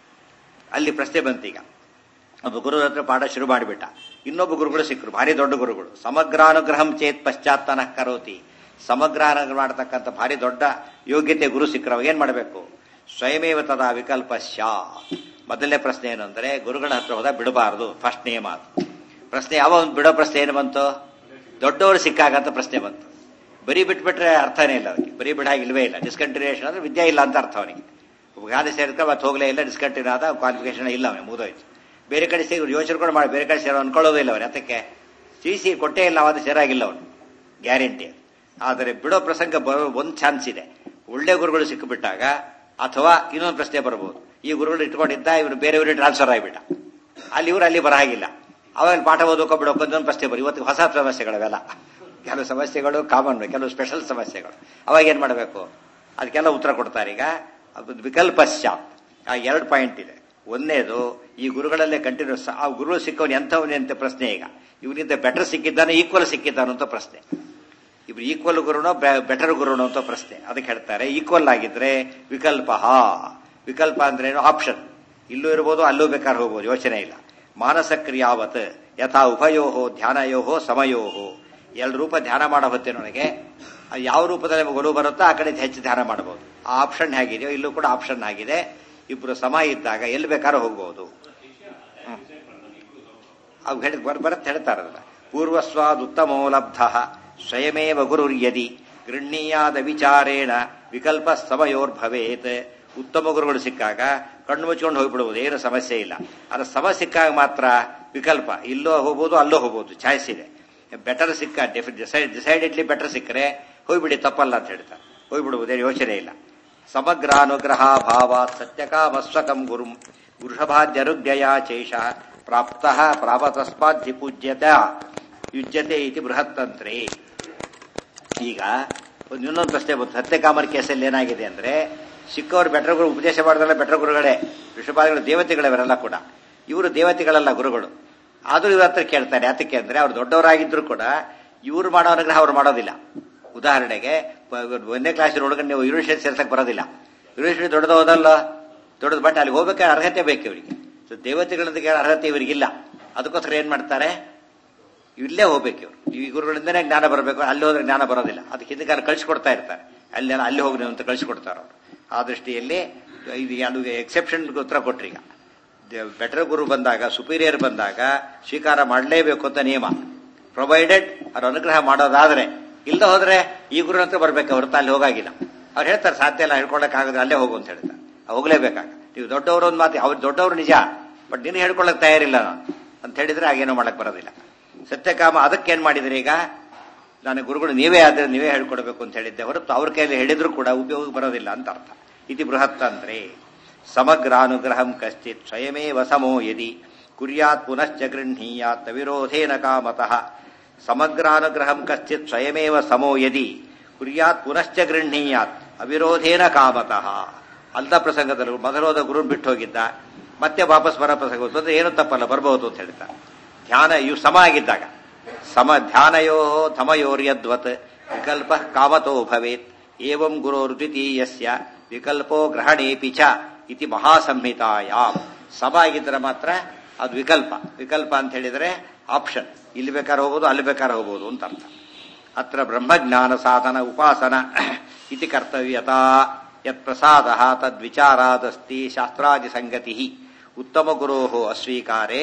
ಅಲ್ಲಿ ಪ್ರಶ್ನೆ ಬಂತೀಗ ಒಬ್ಬ ಗುರು ಹತ್ರ ಪಾಠ ಶುರು ಮಾಡಿಬಿಟ್ಟ ಇನ್ನೊಬ್ಬ ಗುರುಗಳು ಸಿಕ್ಕರು ಭಾರಿ ದೊಡ್ಡ ಗುರುಗಳು ಸಮಗ್ರಾನುಗ್ರಹಂ ಚೇತ್ ಪಶ್ಚಾತ್ತನ ಕರೋತಿ ಸಮಗ್ರಾನುಗ್ರಹ ಮಾಡತಕ್ಕಂಥ ಭಾರಿ ದೊಡ್ಡ ಯೋಗ್ಯತೆ ಗುರು ಸಿಕ್ಕರು ಅವಾಗ ಏನ್ ಮಾಡಬೇಕು ಸ್ವಯಮೇವ ತದಾ ವಿಕಲ್ಪ ಶಾ ಮೊದಲನೇ ಪ್ರಶ್ನೆ ಏನು ಅಂದ್ರೆ ಗುರುಗಳ ಹತ್ರ ಹೋದ ಬಿಡಬಾರದು ಫಸ್ಟ್ ನಿಯಮ ಅದು ಪ್ರಶ್ನೆ ಯಾವ ಒಂದು ಬಿಡೋ ಪ್ರಶ್ನೆ ಏನು ಬಂತು ದೊಡ್ಡವರು ಸಿಕ್ಕಾಗ ಅಂತ ಪ್ರಶ್ನೆ ಬಂತು ಬರೀ ಬಿಟ್ಬಿಟ್ರೆ ಅರ್ಥನೇ ಇಲ್ಲ ಅದಕ್ಕೆ ಬರೀ ಬಿಡಾಗ ಇಲ್ವೇ ಇಲ್ಲ ಡಿಸ್ಕಂಟಿನ್ಯೂಷನ್ ಅಂದ್ರೆ ವಿದ್ಯೆ ಇಲ್ಲ ಅಂತ ಅರ್ಥ ಅವನಿಗೆ ಗಾದೆ ಸೇರಿದ್ರೆ ಮತ್ತೆ ಹೋಗ್ಲೇ ಇಲ್ಲ ಡಿಸ್ಕಂಟಿನ್ಯೂ ಆದ ಕ್ವಾಲಿಫಿಕೇಶನ್ ಇಲ್ಲ ಅವನಿಗೆ ಮುಗಿದೋಯ್ತು ಬೇರೆ ಕಡೆ ಸೇರಿ ಯೋಚನೆ ಕೂಡ ಮಾಡಿ ಬೇರೆ ಕಡೆ ಸೇರೋ ಅನ್ಕೊಳ್ಳೋದೇ ಇಲ್ಲ ಅವನು ಅದಕ್ಕೆ ಸಿ ಸಿ ಕೊಟ್ಟೇ ಇಲ್ಲ ಅವತ್ತು ಸೇರಾಗಿಲ್ಲ ಅವನು ಗ್ಯಾರಂಟಿ ಆದರೆ ಬಿಡೋ ಪ್ರಸಂಗ ಬರೋ ಒಂದು ಚಾನ್ಸ್ ಇದೆ ಒಳ್ಳೆ ಗುರುಗಳು ಸಿಕ್ಕಿಬಿಟ್ಟಾಗ ಅಥವಾ ಇನ್ನೊಂದು ಪ್ರಶ್ನೆ ಬರಬಹುದು ಈ ಗುರುಗಳು ಇಟ್ಕೊಂಡಿದ್ದ ಇವನು ಬೇರೆಯವರು ಟ್ರಾನ್ಸ್ಫರ್ ಆಗಿಬಿಟ್ಟ ಅಲ್ಲಿ ಇವರು ಅಲ್ಲಿ ಬರಹಾಗಿಲ್ಲ ಅವಾಗ ಪಾಠ ಓದೋಕೋ ಬಿಡೋಕೋ ಅಂತ ಒಂದು ಪ್ರಶ್ನೆ ಬರು ಇವತ್ತು ಹೊಸ ಸಮಸ್ಯೆಗಳವೆಲ್ಲ ಕೆಲವು ಸಮಸ್ಯೆಗಳು ಕಾಮನ್ ಕೆಲವು ಸ್ಪೆಷಲ್ ಸಮಸ್ಯೆಗಳು ಅವಾಗ ಏನ್ ಮಾಡಬೇಕು ಅದಕ್ಕೆಲ್ಲ ಉತ್ತರ ಕೊಡ್ತಾರೆ ಈಗ ಅದು ವಿಕಲ್ಪಶ್ಯ ಆ ಎರಡು ಪಾಯಿಂಟ್ ಇದೆ ಒಂದನೇದು ಈ ಗುರುಗಳಲ್ಲೇ ಕಂಟಿನ್ಯೂಸ್ ಆ ಗುರು ಸಿಕ್ಕವನು ಎಂಥವನೇ ಅಂತ ಪ್ರಶ್ನೆ ಈಗ ಇವನಿಂದ ಬೆಟರ್ ಸಿಕ್ಕಿದ್ದಾನೆ ಈಕ್ವಲ್ ಸಿಕ್ಕಿದ್ದಾನೆ ಅಂತ ಪ್ರಶ್ನೆ ಇಬ್ರು ಈಕ್ವಲ್ ಗುರುನೋ ಬೆಟರ್ ಗುರುನೋ ಅಂತ ಪ್ರಶ್ನೆ ಅದಕ್ಕೆ ಹೇಳ್ತಾರೆ ಈಕ್ವಲ್ ಆಗಿದ್ರೆ ವಿಕಲ್ಪ ವಿಕಲ್ಪ ಅಂದ್ರೆ ಏನು ಆಪ್ಷನ್ ಇಲ್ಲೂ ಇರ್ಬೋದು ಅಲ್ಲೂ ಬೇಕಾದ್ರೆ ಹೋಗ್ಬೋದು ಯೋಚನೆ ಇಲ್ಲ ಮಾನಸ ಕ್ರಿಯಾವತ್ ಯಥಾ ಉಭಯೋಹೋ ಧ್ಯಾನಯೋಹೋ ಸಮಯೋಹೋ ಎರಡು ರೂಪ ಧ್ಯಾನ ಮಾಡೋ ಹೊತ್ತಿನೊಳಗೆ ಅದು ಯಾವ ರೂಪದಲ್ಲಿ ನಮಗೆ ಒಲವು ಬರುತ್ತೋ ಆ ಕಡೆ ಹೆಚ್ಚು ಧ್ಯಾನ ಮಾಡಬಹುದು ಆ ಆಪ್ಷನ್ ಹೇಗಿದೆಯೋ ಇಲ್ಲೂ ಕೂಡ ಆಪ್ಷನ್ ಆಗಿದೆ ಇಬ್ರು ಸಮ ಇದ್ದಾಗ ಎಲ್ಲಿ ಬೇಕಾದ್ರೂ ಹೋಗ್ಬಹುದು ಹ್ಮ್. ಅವು ಹೇಳಿ ಬರ್ ಬರತ್ತೆ ಹೇಳ್ತಾರೆ ಅದನ್ನ ಪೂರ್ವಸ್ವಾದ್ ಉತ್ತಮೋ ಲಬ್ಧ ಸ್ವಯಮೇವ ಗುರುರ್ಯದಿ ಗೃಹ್ಣೀಯಾದ ವಿಚಾರೇಣ ವಿಕಲ್ಪ ಸಮಯೋರ್ಭವೇತ್ ಉತ್ತಮ ಗುರುಗಳು ಸಿಕ್ಕಾಗ ಕಣ್ಣು ಮುಚ್ಕೊಂಡು ಹೋಗ್ಬಿಡ್ಬೋದು ಏನು ಸಮಸ್ಯೆ ಇಲ್ಲ ಅದು ಸಮ ಸಿಕ್ಕಾಗ ಮಾತ್ರ ವಿಕಲ್ಪ ಇಲ್ಲೋ ಹೋಗ್ಬೋದು ಅಲ್ಲೋ ಹೋಗ್ಬೋದು ಚಾಯ್ಸ್ ಇದೆ ಬೆಟರ್ ಸಿಕ್ಕ ಡಿಸೈಡ್ ಡಿಸೈಡೆಡ್ಲಿ ಬೆಟರ್ ಸಿಕ್ಕರೆ ಹೋಗ್ಬಿಡಿ ತಪ್ಪಲ್ಲ ಅಂತ ಹೇಳ್ತಾರೆ ಹೋಗ್ಬಿಡುವುದೇನು ಯೋಚನೆ ಇಲ್ಲ ಸಮಗ್ರ ಅನುಗ್ರಹ ಭಾವ ಸತ್ಯಕಾಮಸ್ವಕಂ ಗುರು ವೃಷಭಾದ್ಯರುಗ್ಯಯ ಚೈಷ ಪ್ರಾಪ್ತ ಪ್ರಾಪತಸ್ಮಾಧಿ ಪೂಜ್ಯತ ಯುಜ್ಯತೆ ಇತಿ ಬೃಹತ್ತಂತ್ರೇ ಈಗ ಒಂದು ಇನ್ನೊಂದು ಪ್ರಶ್ನೆ ಬಂತು ಸತ್ಯಕಾಮರ ಕೇಸಲ್ಲಿ ಏನಾಗಿದೆ ಅಂದ್ರೆ ಸಿಕ್ಕವರು ಬೆಟರ್ಗಳು ಉಪದೇಶ ಮಾಡಿದ್ರಲ್ಲ ಬೆಟರ್ ಗುರುಗಳೇ ಋಷಭಾದಿಗಳು ದೇವತೆಗಳವರೆಲ್ಲ ಕೂಡ ಇವರು ದೇವತೆಗಳಲ್ಲ ಗುರುಗಳು ಆದ್ರೂ ಇವ್ರ ಹತ್ರ ಕೇಳ್ತಾರೆ ಯಾತಕ್ಕೆ ಅಂದ್ರೆ ಅವ್ರು ದೊಡ್ಡವರಾಗಿದ್ರು ಕೂಡ ಇವ್ರು ಮಾಡೋ ಅನುಗ್ರಹ ಅವ್ರು ಮಾಡೋದಿಲ್ಲ ಉದಾಹರಣೆಗೆ ಪ- ಒಂದನೇ ಕ್ಲಾಸ್ ಹುಡುಗನ ನೀವು ಯೂನಿವರ್ಸಿಟಿ ಸೇರ್ಸಕ್ ಬರೋದಿಲ್ಲ ಯೂನಿವರ್ಸಿಟಿ ದೊಡ್ಡದು ಹೋದಲ್ಲ ದೊಡ್ಡದು ಬಟ್ ಅಲ್ಲಿ ಹೋಗ್ಬೇಕಾದ್ರೆ ಅರ್ಹತೆ ಬೇಕು ಇವರಿಗೆ ಸೊ ದೇವತೆಗಳೊಂದಿಗೆ ಅರ್ಹತೆ ಇವರಿಗಿಲ್ಲ ಅದಕ್ಕೋಸ್ಕರ ಏನ್ ಮಾಡ್ತಾರೆ ಇಲ್ಲೇ ಹೋಗ್ಬೇಕು ಇವರು ಈ ಗುರುಗಳಿಂದನೇ ಜ್ಞಾನ ಬರಬೇಕು ಅಲ್ಲಿ ಹೋದ್ರೆ ಜ್ಞಾನ ಬರೋದಿಲ್ಲ ಅದಕ್ಕೆ ಹಿಂದಕ್ಕೆ ಕಳಿಸ್ಕೊಡ್ತಾ ಇರ್ತಾರೆ ಅಲ್ಲಿ ಅಲ್ಲಿ ಹೋಗಿ ಅಂತ ಕಳಿಸ್ಕೊಡ್ತಾರೆ ಅವರು ಆ ದೃಷ್ಟಿಯಲ್ಲಿ ಇದು ಅದು ಎಕ್ಸೆಪ್ಷನ್ ಉತ್ತರ ಕೊಟ್ರಿ ಈಗ ಬೆಟರ್ ಗುರು ಬಂದಾಗ ಸುಪೀರಿಯರ್ ಬಂದಾಗ ಸ್ವೀಕಾರ ಮಾಡಲೇಬೇಕು ಅಂತ ನಿಯಮ ಪ್ರೊವೈಡೆಡ್ ಅವ್ರ ಅನುಗ್ರಹ ಮಾಡೋದಾದ್ರೆ ಇಲ್ಲದೆ ಹೋದ್ರೆ ಈ ಗುರು ಹತ್ರ ಬರ್ಬೇಕು ಹೊರತು ಅಲ್ಲಿ ಹೋಗಾಗಿಲ್ಲ ಅವ್ರು ಹೇಳ್ತಾರೆ ಸಾಧ್ಯ ಇಲ್ಲ ಹೇಳ್ಕೊಳಕ್ ಆಗದ್ರೆ ಅಲ್ಲೇ ಹೋಗು ಅಂತ ಹೇಳ್ತಾರೆ ಹೋಗ್ಲೇಬೇಕಾಗ ನೀವು ದೊಡ್ಡವರು ಒಂದು ಮಾತು ಅವ್ರು ದೊಡ್ಡವರು ನಿಜ ಬಟ್ ನೀನು ಹೇಳ್ಕೊಳಕ್ ತಯಾರಿಲ್ಲ ನಾನು ಅಂತ ಹೇಳಿದ್ರೆ ಆಗೇನೋ ಮಾಡಕ್ ಬರೋದಿಲ್ಲ ಸತ್ಯಕಾಮ ಅದಕ್ಕೇನ್ ಮಾಡಿದ್ರಿ ಈಗ ನಾನು ಗುರುಗಳು ನೀವೇ ಆದ್ರೆ ನೀವೇ ಹೇಳ್ಕೊಡ್ಬೇಕು ಅಂತ ಹೇಳಿದ್ದೆ ಹೊರತು ಅವ್ರ ಕೈಯಲ್ಲಿ ಹೇಳಿದ್ರು ಕೂಡ ಉಪಯೋಗ ಬರೋದಿಲ್ಲ ಅಂತ ಅರ್ಥ ಇತಿ ಬೃಹತ್ ಅಂದ್ರೆ ಸಮಗ್ರಾನುಗ್ರಹಂ ಕಶ್ಚಿತ್ ಸ್ವಯಮೇವ ಸಮೋ ಯದಿ ಕುರ್ಯಾತ್ ಪುನಶ್ಚ ಗೃಹೀಯಾತ್ ವಿರೋಧೇನ ಕಾಮತಃ ಸಮಗ್ರಾನುಗ್ರಹಂ ಕಶ್ಚಿತ್ ಸ್ವಯಮೇವ ಸಮೋ ಯದಿ ಕುರ್ಯಾತ್ ಪುನಶ್ಚ ಗೃಹೀಯಾತ್ ಅವಿರೋಧೇನ ಕಾಮತಃ ಅಲ್ದ ಪ್ರಸಂಗದಲ್ಲಿ ಮೊದಲೋದ ಗುರು ಬಿಟ್ಟು ಹೋಗಿದ್ದ ಮತ್ತೆ ವಾಪಸ್ ಬರೋ ಪ್ರಸಂಗ ಬಂದ್ರೆ ಏನು ತಪ್ಪಲ್ಲ ಬರ್ಬಹುದು ಅಂತ ಹೇಳ್ತಾರೆ ಧ್ಯಾನ ಇವು ಸಮ ಆಗಿದ್ದಾಗ ಸಮ ಧ್ಯಾನಯೋ ಥಮಯೋರ್ಯದ್ವತ್ ವಿಕಲ್ಪ ಕಾಮತೋ ಭವೇತ್ ಏವಂ ಗುರೋರ್ದ್ವಿತೀಯಸ್ಯ ವಿಕಲ್ಪೋ ಗ್ರಹಣೇಪಿ ಚ ಇತಿ ಮಹಾಸಂಹಿತಾಯಾಮ್ ಸಮ ಆಗಿದ್ರೆ ಮಾತ್ರ ಅದು ವಿಕಲ್ಪ ವಿಕಲ್ಪ ಅಂತ ಹೇಳಿದ್ರೆ ಆಪ್ಷನ್ ಇಲ್ಲಿ ಬೇಕಾದ್ರೆ ಹೋಗ್ಬೋದು ಅಲ್ಲಿ ಬೇಕಾದ್ರೆ ಹೋಗ್ಬೋದು ಅಂತ ಅರ್ಥ ಅತ್ರ ಬ್ರಹ್ಮಜ್ಞಾನ ಸಾಧನ ಉಪಾಸನ ಇತಿ ಕರ್ತವ್ಯತಾ ಯತ್ ಪ್ರಸಾದ ತದ್ವಿಚಾರಾದಸ್ತಿ ಶಾಸ್ತ್ರಾದಿ ಸಂಗತಿ ಉತ್ತಮ ಗುರೋ ಅಸ್ವೀಕಾರೆ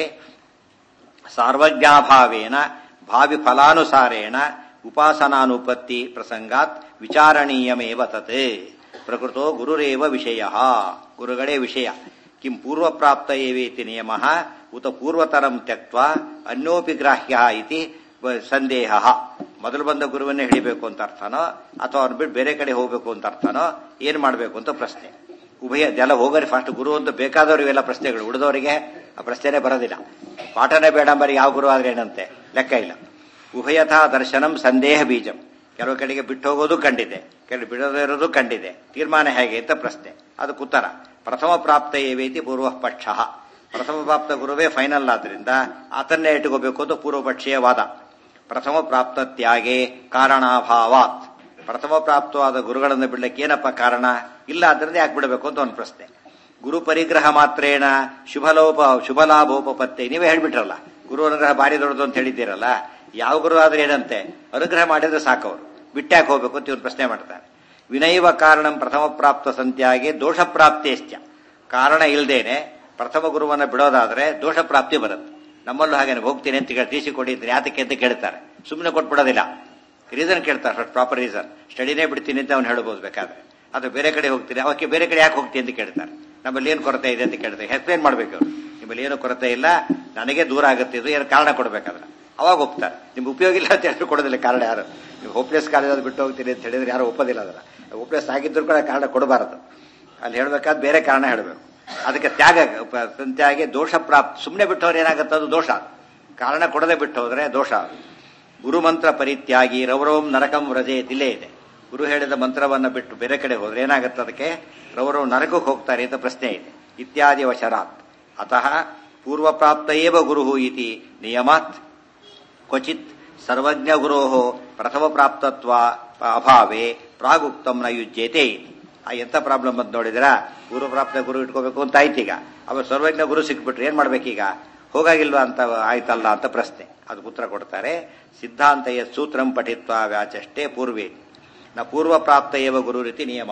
ಸಾರ್ವಜ್ಞಾಭಾವೇನ ಭಾವಿ ಫಲಾನುಸಾರೇಣ ಉಪಾಸನಾನುಪತ್ತಿ ಪ್ರಸಂಗಾತ್ ವಿಚಾರಣೀಯಮೇವ ತತ್ ಪ್ರಕೃತೋ ಗುರುರೇವ ವಿಷಯ ಗುರುಗಳೇ ವಿಷಯ ಕಿಂ ಪೂರ್ವಪ್ರಾಪ್ತ ಏವೇತಿ ನಿಯಮ ಉತ ಪೂರ್ವತರಂ ತ್ಯಕ್ವ ಅನ್ಯೋಪಿ ಗ್ರಾಹ್ಯ ಇತಿ ವ- ಸಂದೇಹ ಮೊದಲು ಬಂದ ಗುರುವನ್ನೇ ಹಿಡಿಬೇಕು ಅಂತ ಅರ್ಥನೋ ಅಥವಾ ಅವ್ನು ಬಿಟ್ಟು ಬೇರೆ ಕಡೆ ಹೋಗ್ಬೇಕು ಅಂತ ಅರ್ಥನೋ ಏನ್ ಮಾಡಬೇಕು ಅಂತ ಪ್ರಶ್ನೆ ಉಭಯ ಅದೆಲ್ಲ ಹೋಗರಿ ಫಾಸ್ಟ್ ಗುರು ಅಂತ ಬೇಕಾದವರು ಇವೆಲ್ಲ ಪ್ರಶ್ನೆಗಳು ಉಳಿದವರಿಗೆ ಆ ಪ್ರಶ್ನೆನೇ ಬರೋದಿಲ್ಲ ಪಾಠನೇ ಬೇಡ ಬರೀ ಯಾವ ಗುರು ಆದ್ರೆ ಏನಂತೆ ಲೆಕ್ಕ ಇಲ್ಲ ಉಭಯಥಾ ದರ್ಶನಂ ಸಂದೇಹ ಬೀಜಂ ಕೆಲವು ಕಡೆಗೆ ಬಿಟ್ಟು ಹೋಗೋದು ಕಂಡಿದೆ ಕೆಲವು ಬಿಡದೇ ಇರೋದು ಕಂಡಿದೆ ತೀರ್ಮಾನ ಹೇಗೆ ಅಂತ ಪ್ರಶ್ನೆ ಅದಕ್ಕೆ ಉತ್ತರ ಪ್ರಥಮ ಪ್ರಾಪ್ತ ಏವೇತಿ ಪೂರ್ವ ಪಕ್ಷ ಪ್ರಥಮ ಪ್ರಾಪ್ತ ಗುರುವೇ ಫೈನಲ್ ಆದ್ರಿಂದ ಆತನ್ನೇ ಇಟ್ಟುಕೋಬೇಕು ಅಂತ ಪೂರ್ವ ಪಕ್ಷೀಯ ವಾದ ಪ್ರಥಮ ಪ್ರಾಪ್ತ ತ್ಯಾಗೆ ಕಾರಣಾಭಾವಾತ್ ಪ್ರಥಮ ಪ್ರಾಪ್ತವಾದ ಗುರುಗಳನ್ನು ಬಿಡ್ಲಿಕ್ಕೆ ಏನಪ್ಪ ಕಾರಣ ಇಲ್ಲ ಆದ್ರಿಂದ ಯಾಕೆ ಬಿಡಬೇಕು ಅಂತ ಒಂದು ಪ್ರಶ್ನೆ ಗುರು ಪರಿಗ್ರಹ ಮಾತ್ರೇಣ ಶುಭಲೋಪ ಶುಭಲಾಭೋಪತ್ತೆ ನೀವೇ ಹೇಳ್ಬಿಟ್ರಲ್ಲ ಗುರು ಅನುಗ್ರಹ ಭಾರಿ ದೊಡ್ಡದು ಅಂತ ಹೇಳಿದ್ದೀರಲ್ಲ ಯಾವ ಗುರು ಆದ್ರೆ ಏನಂತೆ ಅನುಗ್ರಹ ಮಾಡಿದ್ರೆ ಸಾಕವರು ಬಿಟ್ಟಾಕ್ ಹೋಗ್ಬೇಕು ಅಂತ ಇವ್ರು ಪ್ರಶ್ನೆ ಮಾಡ್ತಾರೆ ವಿನೈವ ಕಾರಣಂ ಪ್ರಥಮ ಪ್ರಾಪ್ತ ಸಂತ್ಯಾಗೆ ದೋಷ ಪ್ರಾಪ್ತಿಯಶ್ಚ ಕಾರಣ ಇಲ್ದೇನೆ ಪ್ರಥಮ ಗುರುವನ್ನ ಬಿಡೋದಾದ್ರೆ ದೋಷ ಪ್ರಾಪ್ತಿ ಬರುತ್ತೆ ನಮ್ಮಲ್ಲೂ ಹಾಗೇನೆ ಹೋಗ್ತೀನಿ ಅಂತ ಕೇಳಿ ಟಿ ಸಿ ಕೊಡಿ ಅಂತ ಯಾತಕ್ಕೆ ಅಂತ ಕೇಳ್ತಾರೆ ಸುಮ್ಮನೆ ಕೊಟ್ಬಿಡೋದಿಲ್ಲ ರೀಸನ್ ಕೇಳ್ತಾರೆ ಫಸ್ಟ್ ಪ್ರಾಪರ್ ರೀಸನ್ ಸ್ಟಡಿನೇ ಬಿಡ್ತೀನಿ ಅಂತ ಅವ್ನು ಹೇಳ್ಬೋದು ಬೇಕಾದ್ರೆ ಅದು ಬೇರೆ ಕಡೆ ಹೋಗ್ತೀನಿ ಅವಕ್ಕೆ ಬೇರೆ ಕಡೆ ಯಾಕೆ ಹೋಗ್ತೀನಿ ಅಂತ ಕೇಳ್ತಾರೆ ನಮ್ಮಲ್ಲಿ ಏನು ಕೊರತೆ ಇದೆ ಅಂತ ಕೇಳ್ತಾರೆ ಎಕ್ಸ್ಪ್ಲೇನ್ ಮಾಡ್ಬೇಕು ಅವ್ರು ನಿಮ್ಮಲ್ಲಿ ಏನು ಕೊರತೆ ಇಲ್ಲ ನನಗೆ ದೂರ ಆಗುತ್ತೆ ಇದು ಏನು ಕಾರಣ ಕೊಡ್ಬೇಕಾದ್ರೆ ಅವಾಗ ಒಪ್ತಾರೆ ನಿಮ್ಗೆ ಉಪಯೋಗ ಇಲ್ಲ ಅಂತ ಹೇಳಿ ಕೊಡೋದಿಲ್ಲ ಕಾರಣ ಯಾರು ನೀವು ಹೋಪ್ಲೆಸ್ ಕಾಲೇಜ್ ಅದು ಬಿಟ್ಟು ಹೋಗ್ತೀನಿ ಅಂತ ಹೇಳಿದ್ರೆ ಯಾರು ಒಪ್ಪೋದಿಲ್ಲ ಅದರ ಹೋಪ್ಲೆಸ್ ಆಗಿದ್ರು ಕೂಡ ಕಾರಣ ಕೊಡಬಾರದು ಅಲ್ಲಿ ಹೇಳ್ಬೇಕಾದ್ರೆ ಬೇರೆ ಕಾರಣ ಹೇಳಬೇಕು ಅದಕ್ಕೆ ತ್ಯಾಗ ಪ- ತ್ಯಾಗೆ ದೋಷ ಪ್ರಾಪ್ತ ಸುಮ್ಮನೆ ಬಿಟ್ಟವ್ರು ಏನಾಗುತ್ತೆ ಅದು ದೋಷ ಕಾರಣ ಕೊಡದೆ ಬಿಟ್ಟು ಹೋದ್ರೆ ದೋಷ ಗುರು ಮಂತ್ರ ಪರಿತ್ಯಾಗಿ ರೌರವಂ ನರಕಂ ವ್ರಜೆ ಇಲ್ಲೇ ಇದೆ ಗುರು ಹೇಳಿದ ಮಂತ್ರವನ್ನ ಬಿಟ್ಟು ಬೇರೆ ಕಡೆ ಹೋದ್ರೆ ಏನಾಗುತ್ತೆ ಅದಕ್ಕೆ ರೌರವ್ ನರಕಕ್ಕೆ ಹೋಗ್ತಾರೆ ಅಂತ ಪ್ರಶ್ನೆ ಇದೆ ಇತ್ಯಾದಿ ವಶರಾತ್ ಅತಃ ಪೂರ್ವಪ್ರಾಪ್ತ ಏವ ಗುರು ಇತಿ ನಿಯಮಾತ್ ಕ್ವಚಿತ್ ಸರ್ವಜ್ಞ ಗುರೋ ಪ್ರಥಮ ಪ್ರಾಪ್ತತ್ವ ಅಭಾವೇ ಪ್ರಾಗುಕ್ತಂ ನ ಯುಜ್ಯತೆ ಇತಿ. ಆ ಎಂತ ಪ್ರಾಬ್ಲಮ್ ಅಂತ ನೋಡಿದ್ರ ಪೂರ್ವಪ್ರಾಪ್ತ ಗುರು ಇಟ್ಕೋಬೇಕು ಅಂತ ಆಯ್ತೀಗ ಅವ ಸರ್ವಜ್ಞ ಗುರು ಸಿಕ್ಬಿಟ್ರೆ ಏನ್ ಮಾಡ್ಬೇಕೀಗ ಹೋಗಾಗಿಲ್ವಾ ಅಂತ ಆಯ್ತಲ್ಲ ಅಂತ ಪ್ರಶ್ನೆ ಅದು ಉತ್ತರ ಕೊಡ್ತಾರೆ ಸಿದ್ಧಾಂತ ಯತ್ ಸೂತ್ರಂ ಪಠಿತ್ವ ವ್ಯಾಚಷ್ಟೇ ಪೂರ್ವೇ ನ ಪೂರ್ವ ಪ್ರಾಪ್ತ ಏವ ಗುರು ರೀತಿ ನಿಯಮ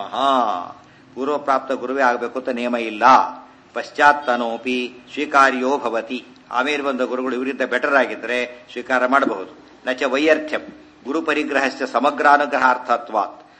ಪೂರ್ವ ಪ್ರಾಪ್ತ ಗುರುವೇ ಆಗಬೇಕು ಅಂತ ನಿಯಮ ಇಲ್ಲ ಪಶ್ಚಾತ್ತನೋಪಿ ಸ್ವೀಕಾರ್ಯೋ ಭವತಿ ಆಮೇಲೆ ಬಂದ ಗುರುಗಳು ಇವರಿಂದ ಬೆಟರ್ ಆಗಿದ್ರೆ ಸ್ವೀಕಾರ ಮಾಡಬಹುದು ನಚ ವೈಯರ್ಥ್ಯಂ ಗುರು ಪರಿಗ್ರಹಸ್ಯ ಸಮಗ್ರಾನುಗ್ರಹಾರ್ಥತ್ವಾತ್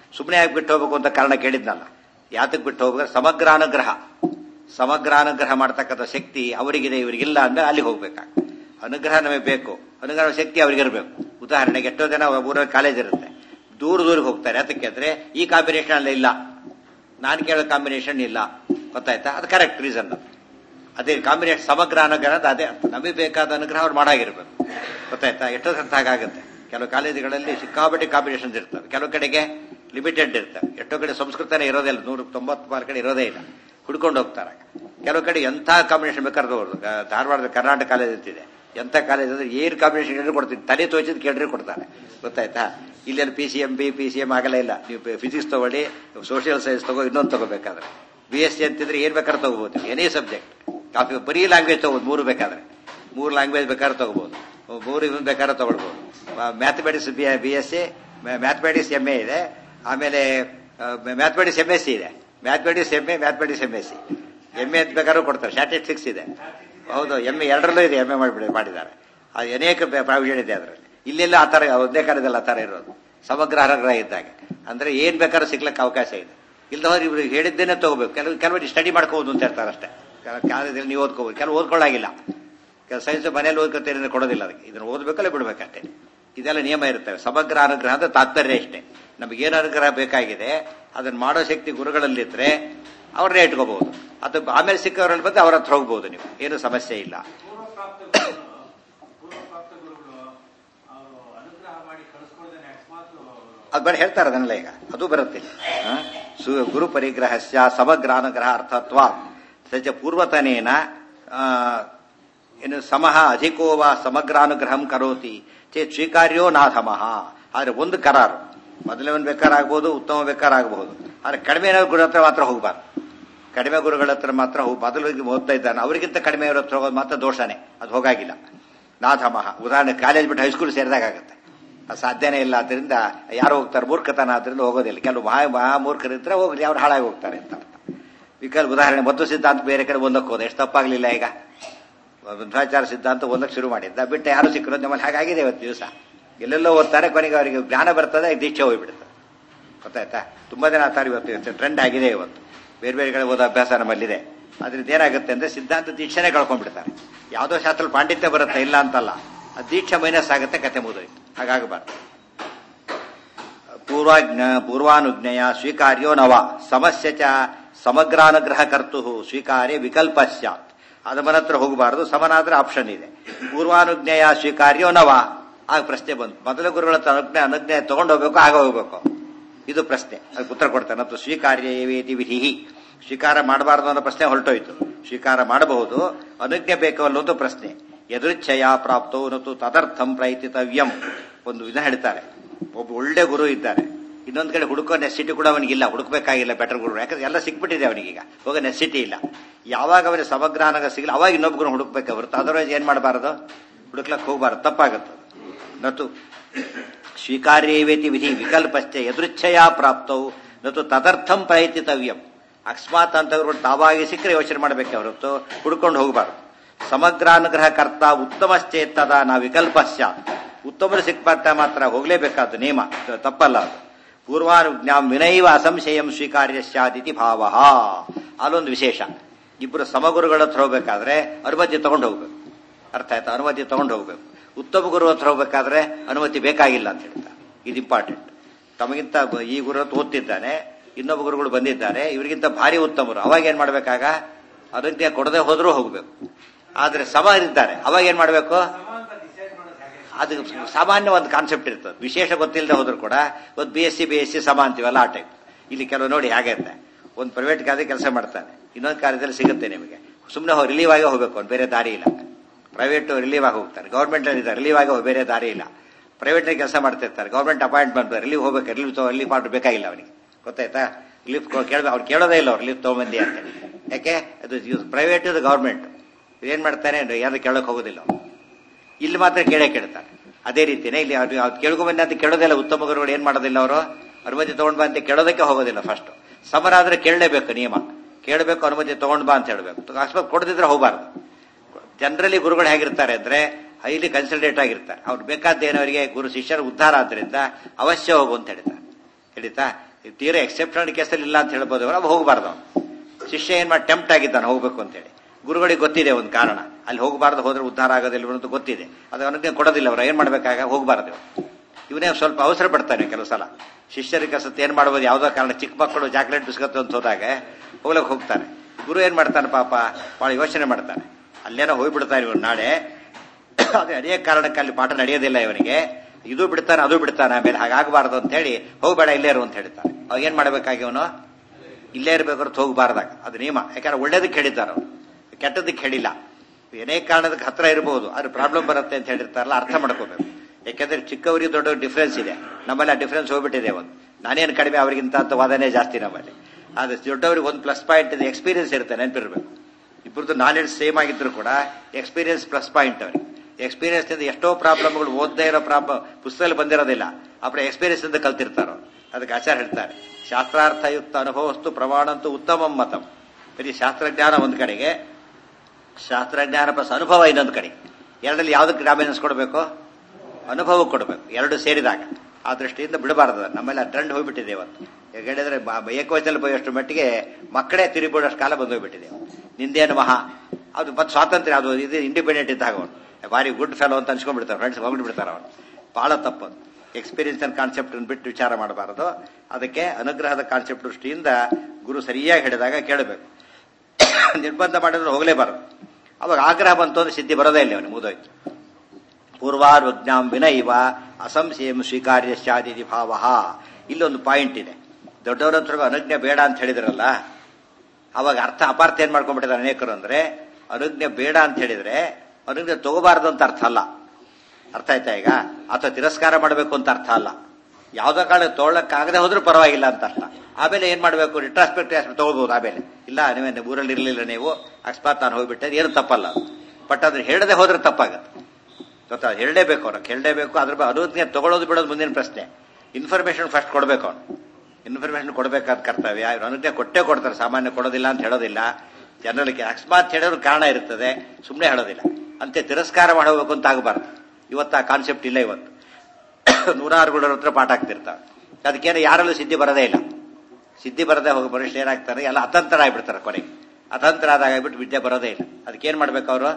ಸುಮ್ಮನೆ ಯಾಕೆ ಬಿಟ್ಟು ಹೋಗ್ಬೇಕು ಅಂತ ಕಾರಣ ಕೇಳಿದ್ನಲ್ಲ ಯಾತಕ್ಕೆ ಬಿಟ್ಟು ಹೋಗ್ಬೇಕು ಸಮಗ್ರ ಅನುಗ್ರಹ ಸಮಗ್ರ ಅನುಗ್ರಹ ಮಾಡ್ತಕ್ಕಂಥ ಶಕ್ತಿ ಅವರಿಗಿದೆ ಇವರಿಗಿಲ್ಲ ಅಂದ್ರೆ ಅಲ್ಲಿಗೆ ಹೋಗ್ಬೇಕಾಗ ಅನುಗ್ರಹ ನಮಗೆ ಬೇಕು ಅನುಗ್ರಹ ಶಕ್ತಿ ಅವರಿಗಿರಬೇಕು ಉದಾಹರಣೆಗೆ ಎಷ್ಟೋ ಜನ ಊರಲ್ಲಿ ಕಾಲೇಜ್ ಇರುತ್ತೆ ದೂರ ದೂರಿಗೆ ಹೋಗ್ತಾರೆ ಅದಕ್ಕೆ ಅಂದ್ರೆ ಈ ಕಾಂಬಿನೇಷನ್ ಅಲ್ಲ ಇಲ್ಲ ನಾನು ಕೇಳೋ ಕಾಂಬಿನೇಷನ್ ಇಲ್ಲ ಗೊತ್ತಾಯ್ತಾ ಅದು ಕರೆಕ್ಟ್ ರೀಸನ್ ಅದೇ ಕಾಂಬಿನೇಷನ್ ಸಮಗ್ರ ಅನುಗ್ರಹ ಅಂತ ಅದೇ ಅರ್ಥ ನಮಗೆ ಬೇಕಾದ ಅನುಗ್ರಹ ಅವ್ರು ಮಾಡಾಗಿರ್ಬೇಕು ಗೊತ್ತಾಯ್ತಾ ಎಷ್ಟೋ ಸರ್ತ ಹಾಗಾಗುತ್ತೆ ಕೆಲವು ಕಾಲೇಜುಗಳಲ್ಲಿ ಸಿಕ್ಕಾಪಟ್ಟೆ ಕಾಂಬಿನೇಷನ್ಸ್ ಇರ್ತವೆ ಕೆಲವು ಕಡೆಗೆ ಲಿಮಿಟೆಡ್ ಇರ್ತವೆ ಎಷ್ಟೋ ಕಡೆ ಸಂಸ್ಕೃತನೇ ಇರೋದೇ ಇಲ್ಲ ನೂರ ತೊಂಬತ್ತು ಕಡೆ ಇರೋದೇ ಇಲ್ಲ ಹುಡ್ಕೊಂಡು ಹೋಗ್ತಾರೆ ಕೆಲವು ಕಡೆ ಎಂಥ ಕಾಂಬಿನೇಷನ್ ಬೇಕಾದ್ರೆ ತಗೊಳ್ದು ಧಾರವಾಡದ ಕರ್ನಾಟಕ ಕಾಲೇಜ್ ಅಂತಿದೆ ಎಂಥ ಕಾಲೇಜ್ ಅಂದ್ರೆ ಏನ್ ಕಾಂಬಿನೇಷನ್ ಹೇಳಿದ್ರೆ ಕೊಡ್ತೀನಿ ತಲೆ ತೋಚಿದ್ ಕೇಳಿದ್ರೆ ಕೊಡ್ತಾರೆ ಗೊತ್ತಾಯ್ತಾ ಇಲ್ಲೆಲ್ಲ P C M B P C M ಆಗಲ್ಲ ಇಲ್ಲ ನೀವು ಫಿಸಿಕ್ಸ್ ತಗೊಳ್ಳಿ ಸೋಷಿಯಲ್ ಸೈನ್ಸ್ ತಗೋ ಇನ್ನೊಂದು ತಗೋಬೇಕಾದ್ರೆ ಬಿ ಎಸ್ ಸಿ ಅಂತಿದ್ರೆ ಏನ್ ಬೇಕಾದ್ರೆ ತಗೋಬಹುದು ಎನಿ ಸಬ್ಜೆಕ್ಟ್ ಕಾಫಿ ಬರೀ ಲ್ಯಾಂಗ್ವೇಜ್ ತಗೋಬೋದು ಮೂರು ಬೇಕಾದ್ರೆ ಮೂರು ಲ್ಯಾಂಗ್ವೇಜ್ ಬೇಕಾದ್ರೆ ತಗೋಬಹುದು ಮೂರು ಇದನ್ನ ಬೇಕಾದ್ರೆ ತಗೊಳ್ಬಹುದು mathematics B B S C mathematics M A ಇದೆ ಆಮೇಲೆ ಮ್ಯಾಥಮೆಟಿಕ್ಸ್ ಎಂ ಎಸ್ ಸಿ ಇದೆ mathematics M A mathematics M S C M A ಬೇಕಾದ್ರೂ ಕೊಡ್ತಾರೆ ಸ್ಟ್ಯಾಟಿಸ್ಟಿಕ್ಸ್ ಇದೆ ಹೌದು ಎಂ ಎ ಎರಡರಲ್ಲೂ ಇದೆ ಎಂ ಎ ಮಾಡಿಬಿಡಿ ಮಾಡಿದ್ದಾರೆ ಅದು ಅನೇಕ ಪ್ರಾವಿಷನ್ ಇದೆ ಅದರಲ್ಲಿ ಇಲ್ಲೆಲ್ಲ ಆ ಥರ ಒಂದೇ ಕಾಲದಲ್ಲಿ ಆ ಥರ ಇರೋದು ಸಮಗ್ರ ಅನುಗ್ರಹ ಇದ್ದಾಗ ಅಂದ್ರೆ ಏನ್ ಬೇಕಾದ್ರೂ ಸಿಗ್ಲಿಕ್ಕೆ ಅವಕಾಶ ಇದೆ ಇಲ್ದವ್ರು ಇವ್ರು ಹೇಳಿದ್ದೇನೆ ತಗೋಬೇಕು ಕೆಲವು ಕೆಲವರು ಸ್ಟಡಿ ಮಾಡ್ಕೋಬಹುದು ಅಂತ ಹೇಳ್ತಾರೆ ಅಷ್ಟೇ ಕಾಲೇಜಲ್ಲಿ ನೀವು ಓದ್ಕೋಬೋದು ಕೆಲವು ಓದ್ಕೊಳ್ಳಾಗಿಲ್ಲ ಕೆಲವು ಸೈನ್ಸ್ ಮನೇಲಿ ಓದ್ಕೊತೇನೆ ಕೊಡೋದಿಲ್ಲ ಅದಕ್ಕೆ ಇದನ್ನ ಓದ್ಬೇಕಲ್ಲ ಬಿಡ್ಬೇಕಷ್ಟೇ ಇದೆಲ್ಲ ನಿಯಮ ಇರ್ತವೆ ಸಮಗ್ರ ಅನುಗ್ರಹ ಅಂತ ತಾತ್ಪರ್ಯ ಇಷ್ಟೇ ನಮಗೇನು ಅನುಗ್ರಹ ಬೇಕಾಗಿದೆ ಅದನ್ನ ಮಾಡೋ ಶಕ್ತಿ ಗುರುಗಳಲ್ಲಿದ್ರೆ ಅವ್ರನ್ನೇ ಇಟ್ಕೋಬಹುದು ಅಥವಾ ಆಮೇಲೆ ಸಿಕ್ಕವರಲ್ಲಿ ಬಂದು ಅವ್ರ ಹತ್ರ ಹೋಗ್ಬೋದು ನೀವು ಏನು ಸಮಸ್ಯೆ ಇಲ್ಲ ಪೂರ್ವಪ್ರಾಪ್ತ ಗುರುಗಳು ಪೂರ್ವಪ್ರಾಪ್ತ ಗುರುಗಳು ಅವರು ಅನುಗ್ರಹ ಮಾಡಿ ಕಳಿಸ್ಕೊಳ್ದೇನೆ ಅಕಸ್ಮಾತ್ ಅದು ಬೇಡ ಹೇಳ್ತಾರೆ ಅದನ್ನೆಲ್ಲ ಈಗ ಅದು ಬರುತ್ತೆ ಹ? ಸು- ಗುರು ಪರಿಗ್ರಹಸ್ಯ ಸಮಗ್ರ ಅನುಗ್ರಹ ಅರ್ಥತ್ವ ಸಜ್ಜ ಪೂರ್ವತನೇನ ಆ, ಏನು ಸಮಃ ಅಧಿಕೋವ ಸಮಗ್ರಾನುಗ್ರಹಂ ಕರೋತಿ ಚೇತ್ ಸ್ವೀಕಾರ್ಯೋ ನಾಧಮಃ ಆದ್ರೆ ಒಂದು ಕರಾರು ಮೊದಲವನ್ ಬೇಕಾರಾಗಬಹುದು ಉತ್ತಮ ಬೇಕಾರಾಗಬಹುದು ಆದ್ರೆ ಕಡಿಮೆ ಗುರು ಹತ್ರ ಮಾತ್ರ ಹೋಗಬಾರ್ದು ಕಡಿಮೆ ಗುರುಗಳ ಹತ್ರ ಮಾತ್ರ ಹೋಗಿ ಮೊದಲಿಗೆ ಓದ್ತಾ ಇದ್ದಾನೆ ಅವರಿಗಿಂತ ಕಡಿಮೆ ಇವ್ರ ಹತ್ರ ಹೋಗೋದು ಮಾತ್ರ ದೋಷನೇ ಅದು ಹೋಗಾಗಿಲ್ಲ ನಾಥಮಃ ಉದಾಹರಣೆ ಕಾಲೇಜ್ ಬಿಟ್ಟು ಹೈಸ್ಕೂಲ್ ಸೇರಿದಾಗ ಆಗುತ್ತೆ ಅದು ಸಾಧ್ಯನೇ ಇಲ್ಲ ಆದ್ರಿಂದ ಯಾರು ಹೋಗ್ತಾರೆ ಮೂರ್ಖತನ ಆದ್ರಿಂದ ಹೋಗೋದಿಲ್ಲ ಕೆಲವು ಮಹಾ ಮಹಾ ಮೂರ್ಖರಿದ್ರೆ ಹೋಗ್ಲಿ ಅವ್ರು ಹಾಳಾಗಿ ಹೋಗ್ತಾರೆ ಅಂತ ಅರ್ಥ ವಿಕಲ್ ಉದಾಹರಣೆ ಮದ್ದು ಸಿದ್ಧಾಂತ ಬೇರೆ ಕಡೆ ಒಂದಕ್ಕೆ ಹೋದ ಎಷ್ಟು ತಪ್ಪಾಗ್ಲಿಲ್ಲ ಈಗ ಮಧ್ವಾಚಾರ ಸಿದ್ಧಾಂತ ಒಂದಕ್ಕೆ ಶುರು ಮಾಡಿದ್ದ ಬಿಟ್ಟು ಯಾರು ಸಿಕ್ಕರು ನಮ್ಮಲ್ಲಿ ಹಾಗಾಗಿದೆ ಇವತ್ತು ದಿವಸ ಎಲ್ಲೆಲ್ಲೋ ಓದ್ತಾರೆ ಕೊನೆಗೆ ಅವರಿಗೆ ಜ್ಞಾನ ಬರ್ತದೆ ದೀಕ್ಷೆ ಹೋಗ್ಬಿಡುತ್ತೆ ಗೊತ್ತಾಯ್ತಾ ತುಂಬಾ ಜನ ಆತಾರೆ ಇವತ್ತು ಟ್ರೆಂಡ್ ಆಗಿದೆ ಇವತ್ತು ಬೇರೆ ಬೇರೆ ಕಡೆ ಓದೋ ಅಭ್ಯಾಸ ನಮ್ಮಲ್ಲಿದೆ ಅದ್ರಿಂದ ಏನಾಗುತ್ತೆ ಅಂದ್ರೆ ಸಿದ್ಧಾಂತ ದೀಕ್ಷೆನೇ ಕಳ್ಕೊಂಡ್ಬಿಡ್ತಾರೆ ಯಾವುದೋ ಶಾಸ್ತ್ರ ಪಾಂಡಿತ್ಯ ಬರುತ್ತೆ ಇಲ್ಲ ಅಂತಲ್ಲ ಅದು ದೀಕ್ಷೆ ಮೈನಸ್ ಆಗುತ್ತೆ ಕತೆ ಮುಗಿದೋಯ್ತು ಹಾಗಾಗಬಾರ್ದು ಪೂರ್ವಾಜ್ಞ ಪೂರ್ವಾನುಜ್ಞೆಯ ಸ್ವೀಕಾರ್ಯೋ ನವ ಸಮಸ್ಯೆ ಚ ಸಮಗ್ರಾನುಗ್ರಹ ಕರ್ತು ಸ್ವೀಕಾರ್ಯ ವಿಕಲ್ಪ ಸ್ಯಾತ್ ಅದು ಮನ ಹತ್ರ ಹೋಗಬಾರದು ಸಮನಾದ್ರೆ ಆಪ್ಷನ್ ಇದೆ ಪೂರ್ವಾನುಜ್ಞೆಯ ಸ್ವೀಕಾರ್ಯೋ ನವ ಆಗ ಪ್ರಶ್ನೆ ಬಂತು ಮೊದಲ ಗುರುಗಳ ಹತ್ರ ಅನುಜ್ಞೆ ಅನುಜ್ಞೆ ತಗೊಂಡು ಹೋಗ್ಬೇಕು ಆಗ ಹೋಗ್ಬೇಕು ಇದು ಪ್ರಶ್ನೆ ಅದಕ್ಕೆ ಉತ್ತರ ಕೊಡ್ತಾನೆ ಮತ್ತು ಸ್ವೀಕಾರ್ಯ ಏವೇತಿ ವಿಧಿ ಸ್ವೀಕಾರ ಮಾಡಬಾರದು ಅನ್ನೋ ಪ್ರಶ್ನೆ ಹೊರಟೋಯ್ತು ಸ್ವೀಕಾರ ಮಾಡಬಹುದು ಅನುಜ್ಞೆ ಬೇಕು ಅನ್ನೋದು ಪ್ರಶ್ನೆ ಎದುರಿಚ್ಛಯ ಪ್ರಾಪ್ತೋ ನತು ತದರ್ಥಂ ಪ್ರಯತಿತವ್ಯಂ ಒಂದು ಇದನ್ನ ಹೇಳ್ತಾರೆ ಒಬ್ಬ ಒಳ್ಳೆ ಗುರು ಇದ್ದಾರೆ ಇನ್ನೊಂದ್ ಕಡೆ ಹುಡುಕೋ ನೆಸಿಟಿ ಕೂಡ ಅವನಿಗಿಲ್ಲ ಹುಡುಕ್ಬೇಕಾಗಿಲ್ಲ ಬೆಟರ್ ಗುರು ಯಾಕಂದ್ರೆ ಎಲ್ಲ ಸಿಕ್ಬಿಟ್ಟಿದೆ ಅವನಿಗೀಗ ಹೋಗೋ ನೆಸಿಟಿ ಇಲ್ಲ ಯಾವಾಗ ಅವನಿಗೆ ಸಮಗ್ರ ಅನಗ ಸಿಗಲ್ಲ ಅವಾಗ ಇನ್ನೊಬ್ಬ ಗುರು ಹುಡುಕ್ಬೇಕು ಹೊರತು ಅದರ್ವೈಸ್ ಏನ್ ಮಾಡಬಾರದು ಹುಡುಕ್ಲಕ್ ಹೋಗಬಾರದು ತಪ್ಪಾಗುತ್ತೆ ನತು ಸ್ವೀಕಾರ್ಯವೇತಿ ವಿಧಿ ವಿಕಲ್ಪಶ್ಚ ಎದುರುಚ್ಛಯ ಪ್ರಾಪ್ತವು ನತು ತದರ್ಥಂ ಪ್ರಯತಿತವ್ಯಂ ಅಕಸ್ಮಾತ್ ಅಂತವ್ರು ತಾವಾಗಿ ಸಿಕ್ಕರೆ ಯೋಚನೆ ಮಾಡಬೇಕೆ ಹೊರತು ಹುಡ್ಕೊಂಡು ಹೋಗಬಾರ್ದು ಸಮಗ್ರಾನುಗ್ರಹ ಕರ್ತ ಉತ್ತಮಶ್ಚೇತ್ತದ ನಾ ವಿಕಲ್ಪ ಸ್ಯಾತ್ ಉತ್ತಮರು ಸಿಕ್ಬಾರ್ತ ಮಾತ್ರ ಹೋಗ್ಲೇಬೇಕಾದ ನಿಯಮ ತ- ತಪ್ಪಲ್ಲ ಅದು ಪೂರ್ವಾನುಜ್ಞಾ ವಿನೈವ ಅಸಂಶಯಂ ಸ್ವೀಕಾರ್ಯ ಸ್ಯಾದಿತಿ ಭಾವ ಅಲ್ಲೊಂದು ವಿಶೇಷ ಇಬ್ಬರು ಸಮಗುರುಗಳ ಹತ್ರ ಹೋಗ್ಬೇಕಾದ್ರೆ ಅನುಮತಿ ತಗೊಂಡು ಹೋಗ್ಬೇಕು ಅರ್ಥ ಆಯ್ತಾ ಅನುಮತಿ ತಗೊಂಡು ಹೋಗ್ಬೇಕು ಉತ್ತಮ ಗುರು ಹತ್ರ ಹೋಗ್ಬೇಕಾದ್ರೆ ಅನುಮತಿ ಬೇಕಾಗಿಲ್ಲ ಅಂತ ಹೇಳ್ತಾರೆ ಇದು ಇಂಪಾರ್ಟೆಂಟ್ ತಮಗಿಂತ ಬ- ಈ ಗುರು ಹತ್ರ ಓದ್ತಿದ್ದಾನೆ ಇನ್ನೊಬ್ಬ ಗುರುಗಳು ಬಂದಿದ್ದಾರೆ ಇವರಿಗಿಂತ ಭಾರಿ ಉತ್ತಮರು ಅವಾಗ ಏನ್ ಮಾಡ್ಬೇಕಾಗ ಅನುಜ್ಞೆ ಕೊಡದೆ ಹೋದ್ರೂ ಹೋಗ್ಬೇಕು ಆದ್ರೆ ಸಮ ಇದ್ದಾರೆ ಅವಾಗ ಏನ್ ಮಾಡ್ಬೇಕು ಸಮಾಂತ ಡಿಸೈಡ್ ಮಾಡೋದು ಹೇಗೆ ಅದು ಸಾಮಾನ್ಯ ಒಂದು ಕಾನ್ಸೆಪ್ಟ್ ಇರ್ತದೆ ವಿಶೇಷ ಗೊತ್ತಿಲ್ಲದೆ ಹೋದ್ರು ಕೂಡ ಒಂದು B S C B S C ಸಮ ಅಂತೀವಲ್ಲ ಆ ಟೈಪ್ ಇಲ್ಲಿ ಕೆಲವು ನೋಡಿ ಹಾಗೆ ಇರುತ್ತೆ ಒಂದು ಪ್ರೈವೇಟ್ ಕಾರ್ಯ ಕೆಲಸ ಮಾಡ್ತಾನೆ ಇನ್ನೊಂದು ಕಾರ್ಯದಲ್ಲಿ ಸಿಗುತ್ತೆ ನಿಮಗೆ ಸುಮ್ಮನೆ ರಿಲೀವ್ ಆಗಿ ಹೋಗ್ಬೇಕು ಅವ್ನು ಬೇರೆ ದಾರಿ ಇಲ್ಲ ಪ್ರೈವೇಟ್ ರಿಲೀವ್ ಆಗಿ ಹೋಗ್ತಾರೆ ಗೌರ್ಮೆಂಟ್ ಅಲ್ಲಿ ರಿಲೀವ್ ಆಗಿ ಹೋಗ್- ಬೇರೆ ದಾರಿ ಇಲ್ಲ ಪ್ರೈವೇಟ್ ಕೆಲಸ ಮಾಡ್ತಿರ್ತಾರೆ ಗೌರ್ಮೆಂಟ್ ಅಪಾಯಿಂಟ್ಮೆಂಟ್ ರಿಲೀವ್ ಹೋಗ್ಬೇಕು ರಿಲೀವ್ ತಗೋ ರಿಲೀವ್ ಮಾಡಿ ಬೇಕಾಗಿಲ್ಲ ಅವನಿಗೆ ಗೊತ್ತಾಯ್ತಾ ರಿಲೀಫ್ ಕೇಳಬೇಕು ಅವ್ರು ಕೇಳೋದೇ ಇಲ್ಲ ಅವ್ರು ರಿಲೀಫ್ ತಗೊಂಬಂದಿ ಅಂತ ಯಾಕೆ ಅದು ಪ್ರೈವೇಟ್ ಇದು ಗೌರ್ಮೆಂಟ್ ಏನ್ ಮಾಡ್ತಾನೆ ಯಾರು ಕೇಳಕ್ ಹೋಗೋದಿಲ್ಲ ಅವ್ನು. ಇಲ್ಲಿ ಮಾತ್ರ ಕೇಳೇ ಕೇಳ್ತಾರೆ ಅದೇ ರೀತಿನೇ ಇಲ್ಲಿ ಅವ್ರು ಅವ್ರು ಕೇಳ್ಕೊಂಬಂದ ಅಂತ ಕೇಳೋದಿಲ್ಲ ಉತ್ತಮ ಗುರುಗಳು ಏನ್ ಮಾಡೋದಿಲ್ಲ ಅವರು ಅನುಮತಿ ತಗೊಂಡ್ ಬಾ ಅಂತ ಕೇಳೋದಕ್ಕೆ ಹೋಗೋದಿಲ್ಲ ಫಸ್ಟ್ ಸಮರಾದ್ರೆ ಕೇಳಲೇಬೇಕು ನಿಯಮ ಕೇಳಬೇಕು ಅನುಮತಿ ತಗೊಂಡ್ ಬಾ ಅಂತ ಹೇಳ್ಬೇಕು ಅಕಸ್ಮಾತ್ ಕೊಡದಿದ್ರೆ ಹೋಗಬಾರ್ದು ಜನರಲಿ ಗುರುಗಳು ಹೇಗಿರ್ತಾರೆ ಅಂದ್ರೆ ಹೈಲಿ ಕನ್ಸಲ್ಟೇಟ್ ಆಗಿರ್ತಾರೆ ಅವ್ರು ಬೇಕಾದ್ದೇನವರಿಗೆ ಗುರು ಶಿಷ್ಯರ ಉದ್ಧಾರ ಆದ್ರಿಂದ ಅವಶ್ಯ ಹೋಗು ಅಂತ ಹೇಳ್ತಾರೆ ಹೇಳಿತಾ ತೀರಾ ಎಕ್ಸೆಪ್ಷನಲ್ ಕೇಸಲ್ಲಿ ಇಲ್ಲ ಅಂತ ಹೇಳ್ಬೋದು ಅವ ಹೋಗಬಾರ್ದು ಅವನು ಶಿಷ್ಯ ಏನ್ ಮಾಡಿ ಟೆಂಪ್ಟ್ ಆಗಿದ್ದಾನೆ ಹೋಗ್ಬೇಕು ಅಂತೇಳಿ ಗುರುಗಳಿಗೆ ಗೊತ್ತಿದೆ ಒಂದು ಕಾರಣ ಅಲ್ಲಿ ಹೋಗಬಾರ್ದು ಹೋದ್ರೆ ಉದ್ಧಾರ ಆಗೋದಿಲ್ಲ ಅಂತ ಗೊತ್ತಿದೆ ಅದು ಅವನಿಗೆ ಕೊಡೋದಿಲ್ಲ ಅವ್ರು ಏನ್ ಮಾಡ್ಬೇಕಾಗ ಹೋಗಬಾರ್ದು ಇವನೇ ಸ್ವಲ್ಪ ಅವಸರ ಪಡ್ತಾನೆ ಕೆಲವು ಸಲ ಶಿಷ್ಯರಿಗೆ ಕಸತ್ ಏನ್ ಮಾಡ್ಬೋದು ಯಾವ್ದೋ ಕಾರಣ ಚಿಕ್ಕ ಮಕ್ಕಳು ಚಾಕ್ಲೇಟ್ ಬಿಸ್ಕತ್ ಅಂತ ಹೋದಾಗ ಹೋಗ್ಲಕ್ ಹೋಗ್ತಾನೆ ಗುರು ಏನ್ ಮಾಡ್ತಾನೆ ಪಾಪ ಬಹಳ ಯೋಚನೆ ಮಾಡ್ತಾನೆ ಅಲ್ಲೇನೋ ಹೋಗ್ಬಿಡ್ತಾನೆ ಇವನು ನಾಳೆ ಅದೇ ಅನೇಕ ಕಾರಣಕ್ಕೆ ಅಲ್ಲಿ ಪಾಠ ನಡೆಯೋದಿಲ್ಲ ಇವನಿಗೆ ಇದು ಬಿಡ್ತಾನೆ ಅದು ಬಿಡ್ತಾನೆ ಆಮೇಲೆ ಹಾಗಾಗಬಾರ್ದು ಅಂತ ಹೇಳಿ ಹೋಗ್ಬೇಡ ಇಲ್ಲೇ ಇರು ಅಂತ ಹೇಳ್ತಾನೆ ಅವಾಗ ಏನ್ ಮಾಡ್ಬೇಕಾಗಿ ಅವನು ಇಲ್ಲೇ ಇರ್ಬೇಕಾದ್ರೆ ಹೋಗಬಾರ್ದಾಗ ಅದು ನಿಯಮ ಯಾಕಂದ್ರೆ ಒಳ್ಳೇದಕ್ಕೆ ಹೇಳಿದ್ದಾರೆ ಅವರು ಕೆಟ್ಟದಕ್ಕೆ ಹೇಳಿಲ್ಲ ಏನೇ ಕಾರಣದಕ್ಕೆ ಹತ್ರ ಇರಬಹುದು ಅದು ಪ್ರಾಬ್ಲಮ್ ಬರುತ್ತೆ ಅಂತ ಹೇಳಿರ್ತಾರಲ್ಲ ಅರ್ಥ ಮಾಡ್ಕೋಬೇಕು ಯಾಕಂದ್ರೆ ಚಿಕ್ಕವರಿಗೆ ದೊಡ್ಡ ಡಿಫ್ರೆನ್ಸ್ ಇದೆ ನಮ್ಮಲ್ಲಿ ಆ ಡಿಫ್ರೆನ್ಸ್ ಹೋಗ್ಬಿಟ್ಟಿದೆ ಒಂದು ನಾನೇನು ಕಡಿಮೆ ಅವರಿಗಿಂತ ಅಂತ ವಾದನೆ ಜಾಸ್ತಿ ನಮ್ಮಲ್ಲಿ ಆದ್ರೆ ದೊಡ್ಡವರಿಗೆ ಒಂದು ಪ್ಲಸ್ ಪಾಯಿಂಟ್ ಇದೆ ಎಕ್ಸ್ಪೀರಿಯನ್ಸ್ ಇರುತ್ತೆ ನೆನಪಿರ್ಬೇಕು ಇಬ್ಬರದ್ದು ನಾಲೆಡ್ಜ್ ಸೇಮ್ ಆಗಿದ್ರು ಕೂಡ ಎಕ್ಸ್ಪೀರಿಯನ್ಸ್ ಪ್ಲಸ್ ಪಾಯಿಂಟ್ ಅವ್ರಿಗೆ ಎಕ್ಸ್ಪೀರಿಯನ್ಸ್ ಇಂದ ಎಷ್ಟೋ ಪ್ರಾಬ್ಲಮ್ಗಳು ಓದದೇ ಇರೋ ಪ್ರಾಬ್ಲಮ್ ಪುಸ್ತಕದಲ್ಲಿ ಬಂದಿರೋದಿಲ್ಲ ಅப்புறம் ಎಕ್ಸ್ಪೀರಿಯನ್ಸ್ ಇಂದ ಕಲ್ತಿರ್ತಾರೋ ಅದಕ್ಕೆ ಆಚಾರ ಹೇಳ್ತಾರೆ ಶಾಸ್ತ್ರಾರ್ಥಯುಕ್ತ ಅನುಭವಸ್ತು ಪ್ರಮಾಣಂತೂ ಉತ್ತಮ ಮತಂ ಬರೀ ಶಾಸ್ತ್ರಜ್ಞಾನ ಒಂದು ಕಡೆಗೆ ಶಾಸ್ತ್ರಜ್ಞಾನ ಪ್ಲಸ್ ಅನುಭವ ಇನ್ನೊಂದು ಕಡೆ ಎರಡರಲ್ಲಿ ಯಾವ್ದಕ್ಕೆ ಡಾಮಿನೆನ್ಸ್ ಕೊಡಬೇಕು ಅನುಭವ ಕೊಡಬೇಕು ಎರಡು ಸೇರಿದಾಗ ಆ ದೃಷ್ಟಿಯಿಂದ ಬಿಡಬಾರದು ನಮ್ಮೆಲ್ಲ ಟ್ರೆಂಡ್ ಹೋಗ್ಬಿಟ್ಟಿದೆ ಇವತ್ತು ಈಗ ಹೇಳಿದ್ರೆ ಏಕವಚನಲ್ಲಿ ಬೈಯಷ್ಟು ಮಟ್ಟಿಗೆ ಮಕ್ಕಳೇ ತಿರುಗಿಬಿಡೋಷ್ಟು ಕಾಲ ಬಂದು ಹೋಗ್ಬಿಟ್ಟಿದೆ ನಿಂದೇನು ಮಹಾ ಅದು ಮತ್ತೆ ಸ್ವಾತಂತ್ರ್ಯ ಅದು ಇದು ಇಂಡಿಪೆಂಡೆಂಟ್ ಇದ್ದಾಗ ಅವನು ಬಾರಿ ಗುಡ್ ಫೆಲೋ ಅಂತ ಅನ್ಸ್ಕೊಂಡ್ಬಿಡ್ತಾರೆ ಫ್ರೆಂಡ್ಸ್ ಹೋಗ್ಬಿಡ್ತಾರೆ ಅವನು ಬಹಳ ತಪ್ಪು ಎಕ್ಸ್ಪೀರಿಯನ್ಸ್ ಅಂಡ್ ಕಾನ್ಸೆಪ್ಟ್ ಬಿಟ್ಟು ವಿಚಾರ ಮಾಡಬಾರದು ಅದಕ್ಕೆ ಅನುಗ್ರಹದ ಕಾನ್ಸೆಪ್ಟ್ ದೃಷ್ಟಿಯಿಂದ ಗುರು ಸರಿಯಾಗಿ ಹೇಳಿದಾಗ ಕೇಳಬೇಕು ನಿರ್ಬಂಧ ಮಾಡಿದ್ರೆ ಹೋಗಲೇಬಾರದು ಅವಾಗ ಆಗ್ರಹ ಬಂತು ಅಂದ್ರೆ ಸಿದ್ಧಿ ಬರೋದೇ ಇಲ್ಲ ಅವನು ಮುದೋಯ್ತು ಪೂರ್ವಾರ್ವಜ್ಞಾಂ ವಿನೈವ ಅಸಂಶಯಂ ಸ್ವೀಕಾರ್ಯ ಶಾದಿದಿ ಭಾವ ಇಲ್ಲೊಂದು ಪಾಯಿಂಟ್ ಇದೆ ದೊಡ್ಡವರ ಹತ್ರ ಅನುಜ್ಞೆ ಬೇಡ ಅಂತ ಹೇಳಿದ್ರಲ್ಲ ಅವಾಗ ಅರ್ಥ ಅಪಾರ್ಥ ಏನ್ ಮಾಡ್ಕೊಂಡ್ಬಿಟ್ಟಿದ್ದಾರೆ ಅನೇಕರು ಅಂದ್ರೆ ಅನುಜ್ಞೆ ಬೇಡ ಅಂತ ಹೇಳಿದ್ರೆ ಅನುಜ್ಞೆ ತಗೋಬಾರದು ಅಂತ ಅರ್ಥ ಅಲ್ಲ ಅರ್ಥ ಆಯ್ತಾ ಈಗ ಅಥವಾ ತಿರಸ್ಕಾರ ಮಾಡಬೇಕು ಅಂತ ಅರ್ಥ ಅಲ್ಲ ಯಾವ್ದೋ ಕಾಲ ತೊಗೊಳಕ್ಕಾಗದೆ ಹೋದ್ರೂ ಪರವಾಗಿಲ್ಲ ಅಂತ ಅರ್ಥ ಆಮೇಲೆ ಏನ್ ಮಾಡಬೇಕು ರಿಟ್ರಾಸ್ಪೆಕ್ಟ್ ತಗೋಬಹುದು ಆಮೇಲೆ ಇಲ್ಲ ನೀವೇನು ಊರಲ್ಲಿ ಇರಲಿಲ್ಲ ನೀವು ಅಕಸ್ಮಾತ್ ನಾನು ಹೋಗ್ಬಿಟ್ಟೆ ಏನು ತಪ್ಪಲ್ಲ ಬಟ್ ಅದ್ರ ಹೇಳದೆ ಹೋದ್ರೆ ತಪ್ಪಾಗತ್ತೆ ಗೊತ್ತಾ ಹೇಳಲೇಬೇಕು ಅವ್ರಿಗೆ ಹೇಳಲೇಬೇಕು ಅದ್ರ ಬಗ್ಗೆ ಅನುಜ್ಞೆ ತಗೊಳ್ಳೋದು ಬಿಡೋದು ಮುಂದಿನ ಪ್ರಶ್ನೆ ಇನ್ಫಾರ್ಮೇಶನ್ ಫಸ್ಟ್ ಕೊಡ್ಬೇಕು ಅವನು ಇನ್ಫಾರ್ಮೇಶನ್ ಕೊಡಬೇಕಾದ ಕರ್ತವ್ಯ ಇವ್ರು ಅನುಜ್ಞೆ ಕೊಟ್ಟೇ ಕೊಡ್ತಾರೆ ಸಾಮಾನ್ಯ ಕೊಡೋದಿಲ್ಲ ಅಂತ ಹೇಳೋದಿಲ್ಲ ಜನರಲ್ಲಿಗೆ ಅಕಸ್ಮಾತ್ ಹೇಳೋರು ಕಾರಣ ಇರ್ತದೆ ಸುಮ್ಮನೆ ಹೇಳೋದಿಲ್ಲ ಅಂತೆ ತಿರಸ್ಕಾರ ಮಾಡಬೇಕು ಅಂತ ಆಗಬಾರ್ದು ಇವತ್ತು ಆ ಕಾನ್ಸೆಪ್ಟ್ ಇಲ್ಲ ಇವತ್ತು ನೂರಾರು ಗುಡರ ಹತ್ರ ಪಾಠ ಆಗ್ತಿರ್ತಾವೆ ಅದಕ್ಕೇನು ಯಾರಲ್ಲೂ ಸಿದ್ಧಿ ಬರೋದೇ ಇಲ್ಲ ಸಿದ್ಧಿ ಬರದೆ ಹೋಗಿ ಬರಿಷ್ಠ ಏನಾಗ್ತಾರೆ ಎಲ್ಲ ಅತಂತ್ರ ಆಗ್ಬಿಡ್ತಾರೆ ಕೊನೆಗೆ ಅತಂತ್ರ ಆದಾಗ ಆಗ್ಬಿಟ್ಟು ವಿದ್ಯೆ ಬರೋದೇ ಇಲ್ಲ ಅದಕ್ಕೇನ್ ಮಾಡ್ಬೇಕು ಅವರು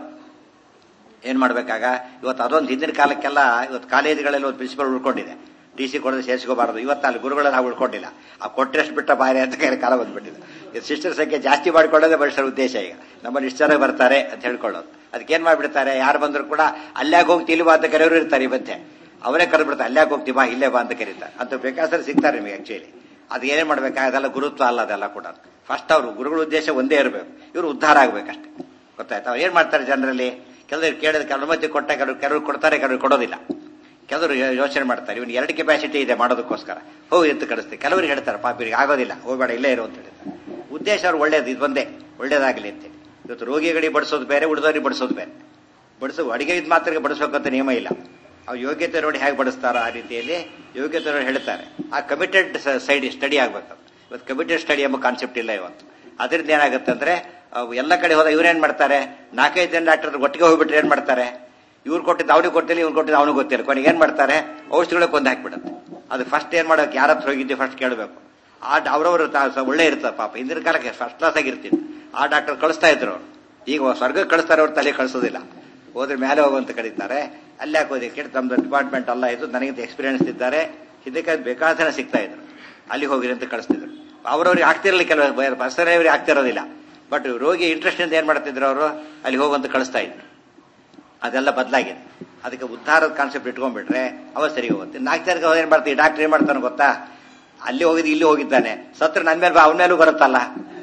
ಏನ್ ಮಾಡ್ಬೇಕಾಗ ಇವತ್ತು ಅದೊಂದು ಹಿಂದಿನ ಕಾಲಕ್ಕೆಲ್ಲ ಇವತ್ತು ಕಾಲೇಜುಗಳಲ್ಲಿ ಒಂದು ಪ್ರಿನ್ಸಿಪಲ್ ಉಳ್ಕೊಂಡಿದೆ ಡಿ ಸಿ ಕೊಡದೆ ಸೇರಿಸ್ಕೋಬಾರದು ಇವತ್ತು ಅಲ್ಲಿ ಗುರುಗಳಲ್ಲಿ ನಾವು ಉಳ್ಕೊಂಡಿಲ್ಲ ಆ ಕೊಟ್ಟರೆಷ್ಟು ಬಿಟ್ಟ ಬಾರಿ ಅಂತ ಕೈ ಕಾಲ ಬಂದ್ಬಿಟ್ಟಿದೆ ಇದು ಸಿಸ್ಟರ್ ಸಂಖ್ಯೆ ಜಾಸ್ತಿ ಮಾಡ್ಕೊಳ್ಳೋದೇ ಬರಿಷ್ಠರ ಉದ್ದೇಶ ಈಗ ನಮ್ಮಲ್ಲಿ ಇಷ್ಟು ಜನ ಬರ್ತಾರೆ ಅಂತ ಹೇಳ್ಕೊಳ್ಳೋದು ಅದಕ್ಕೇನ್ ಮಾಡ್ಬಿಡ್ತಾರೆ ಯಾರು ಬಂದ್ರು ಕೂಡ ಅಲ್ಲಾಗ ಹೋಗಿ ತಿಳುವ ಅಂತ ಕರೆಯೋರು ಇರ್ತಾರೆ ಈ ಮಧ್ಯೆ ಅವರೇ ಕರೆದ್ಬಿಡ್ತಾರೆ ಅಲ್ಲಾಗ ಹೋಗ್ತಿ ಬಾ ಇಲ್ಲೇ ಬಾ ಅಂತ ಕರೀತಾರೆ ಅಂತ ಬೇಕಾದ್ರೆ ಸಿಗ್ತಾರೆ ನಿಮಗೆ ಆಕ್ಚುಲಿ ಅದು ಏನೇನ್ ಮಾಡ್ಬೇಕಾಗ ಅದೆಲ್ಲ ಗುರುತ್ವ ಅಲ್ಲ ಅದೆಲ್ಲ ಕೂಡ ಫಸ್ಟ್ ಅವರು ಗುರುಗಳ ಉದ್ದೇಶ ಒಂದೇ ಇರಬೇಕು ಇವರು ಉದ್ಧಾರ ಆಗ್ಬೇಕಷ್ಟೇ ಗೊತ್ತಾಯ್ತು ಅವ್ರು ಏನ್ ಮಾಡ್ತಾರೆ ಜನರಲ್ಲಿ ಕೆಲವರು ಕೇಳಿದ ಅನುಮತಿ ಕೊಟ್ಟ ಕೆಲವರು ಕೆಲವರು ಕೊಡ್ತಾರೆ ಕೆಲವರು ಕೊಡೋದಿಲ್ಲ ಕೆಲವರು ಯೋಚನೆ ಮಾಡ್ತಾರೆ ಇವನು ಎರಡು ಕೆಪಾಸಿಟಿ ಇದೆ ಮಾಡೋದಕ್ಕೋಸ್ಕರ ಹೋಗಿ ಅಂತ ಕಳಿಸ್ತಾರೆ ಕೆಲವರಿಗೆ ಹೇಳ್ತಾರೆ ಪಾಪ ಇವ್ರಿಗೆ ಆಗೋದಿಲ್ಲ ಹೋಗಬೇಡ ಇಲ್ಲೇ ಇರು ಅಂತ ಹೇಳ್ತಾರೆ ಉದ್ದೇಶ ಅವ್ರು ಒಳ್ಳೇದು ಇದು ಒಂದೇ ಒಳ್ಳೇದಾಗಲಿ ಅಂತೇಳಿ ಇವತ್ತು ರೋಗಿಗಳಿಗೆ ಬಡಿಸೋದು ಬೇರೆ ಉಳಿದವರಿಗೆ ಬಡಿಸೋದು ಬೇರೆ ಬಡಿಸೋ ಅಡಿಗೆ ಇದು ಮಾತ್ರ ಬಡಿಸ್ಬೇಕಂತ ನಿಯಮ ಇಲ್ಲ ಅವ್ರು ಯೋಗ್ಯತೆ ನೋಡಿ ಹೇಗೆ ಬಡಿಸ್ತಾರ ಆ ರೀತಿಯಲ್ಲಿ ಯೋಗ್ಯತೆ ನೋಡಿ ಹೇಳ್ತಾರೆ ಆ ಕಮಿಟೆಡ್ ಸೈಡ್ ಸ್ಟಡಿ ಆಗ್ಬೇಕು ಇವತ್ತು ಕಮಿಟೆಡ್ ಸ್ಟಡಿ ಎಂಬ ಕಾನ್ಸೆಪ್ಟ್ ಇಲ್ಲ ಇವತ್ತು ಅದರಿಂದ ಏನಾಗುತ್ತೆ ಅಂದ್ರೆ ಎಲ್ಲ ಕಡೆ ಹೋದ ಇವ್ರೇನ್ ಮಾಡ್ತಾರೆ ನಾಲ್ಕೈದು ಜನ ಡಾಕ್ಟರ್ ಒಟ್ಟಿಗೆ ಹೋಗ್ಬಿಟ್ರೆ ಏನ್ ಮಾಡ್ತಾರೆ ಇವ್ರು ಕೊಟ್ಟಿದ್ದು ಅವ್ನಿಗೆ ಕೊಟ್ಟಿಲ್ಲ ಇವ್ರು ಕೊಟ್ಟಿದ್ದು ಅವನಿಗೆ ಗೊತ್ತಿಲ್ಲ ಕೊನೆಗೆ ಏನ್ ಮಾಡ್ತಾರೆ ಔಷಧಿಗಳಿಗೆ ಕೊಂದು ಹಾಕ್ಬಿಡುತ್ತೆ ಅದು ಫಸ್ಟ್ ಏನ್ ಮಾಡೋಕೆ ಯಾರ ಹತ್ರ ಹೋಗಿದ್ದೆ ಫಸ್ಟ್ ಕೇಳಬೇಕು ಆ ಅವ್ರವ್ರು ಒಳ್ಳೆ ಇರ್ತದೆ ಪಾಪ ಹಿಂದಿನ ಕಾಲಕ್ಕೆ ಫಸ್ಟ್ ಕ್ಲಾಸ್ ಆಗಿರ್ತಿತ್ತು ಆ ಡಾಕ್ಟರ್ ಕಳಿಸ್ತಾ ಇದ್ರು ಅವ್ರು ಈಗ ಸ್ವರ್ಗಕ್ಕೆ ಕಳಿಸ್ತಾರೆ ಅವ್ರು ತಲೆ ಕಳಿಸೋದಿಲ್ಲ ಹೋದ್ರೆ ಮೇಲೆ ಹೋಗುವಂತ ಕರೀತಾರೆ ಅಲ್ಲಿ ಹಾಕೋದಿ ಕೇಳಿ ತಮ್ಮದು ಡಿಪಾರ್ಟ್ಮೆಂಟ್ ಅಲ್ಲ ಇದು ನನಗಿಂತ ಎಕ್ಸ್ಪೀರಿಯನ್ಸ್ ಇದ್ದಾರೆ ಇದಕ್ಕೆ ಬೇಕಾದ ಜನ ಸಿಗ್ತಾ ಇದ್ರು ಅಲ್ಲಿ ಹೋಗಿರಿ ಅಂತ ಕಳಿಸ್ತಿದ್ರು ಅವ್ರವ್ರಿಗೆ ಆಗ್ತಿರಲಿಲ್ಲ ಕೆಲವು ಬಸರವ್ರಿಗೆ ಆಗ್ತಿರೋದಿಲ್ಲ ಬಟ್ ರೋಗಿ ಇಂಟ್ರೆಸ್ಟ್ ಇಂದ ಏನ್ ಮಾಡ್ತಿದ್ರು ಅವರು ಅಲ್ಲಿ ಹೋಗುವಂತ ಕಳಿಸ್ತಾ ಇದ್ರು ಅದೆಲ್ಲ ಬದಲಾಗಿದೆ ಅದಕ್ಕೆ ಉದ್ಧಾರದ ಕಾನ್ಸೆಪ್ಟ್ ಇಟ್ಕೊಂಡ್ಬಿಟ್ರೆ ಅವ ಸರಿ ಹೋಗುತ್ತೆ ನಾಲ್ಕು ಜನಕ್ಕೆ ಏನ್ ಮಾಡ್ತೀವಿ ಡಾಕ್ಟರ್ ಏನ್ ಮಾಡ್ತಾನೆ ಗೊತ್ತಾ ಅಲ್ಲಿ ಹೋಗಿದ್ದು ಇಲ್ಲಿ ಹೋಗಿದ್ದಾನೆ ಸತ್ರ ನನ್ ಮೇಲೆ ಅವನ ಮೇಲೂ ಬರುತ್ತಲ್ಲ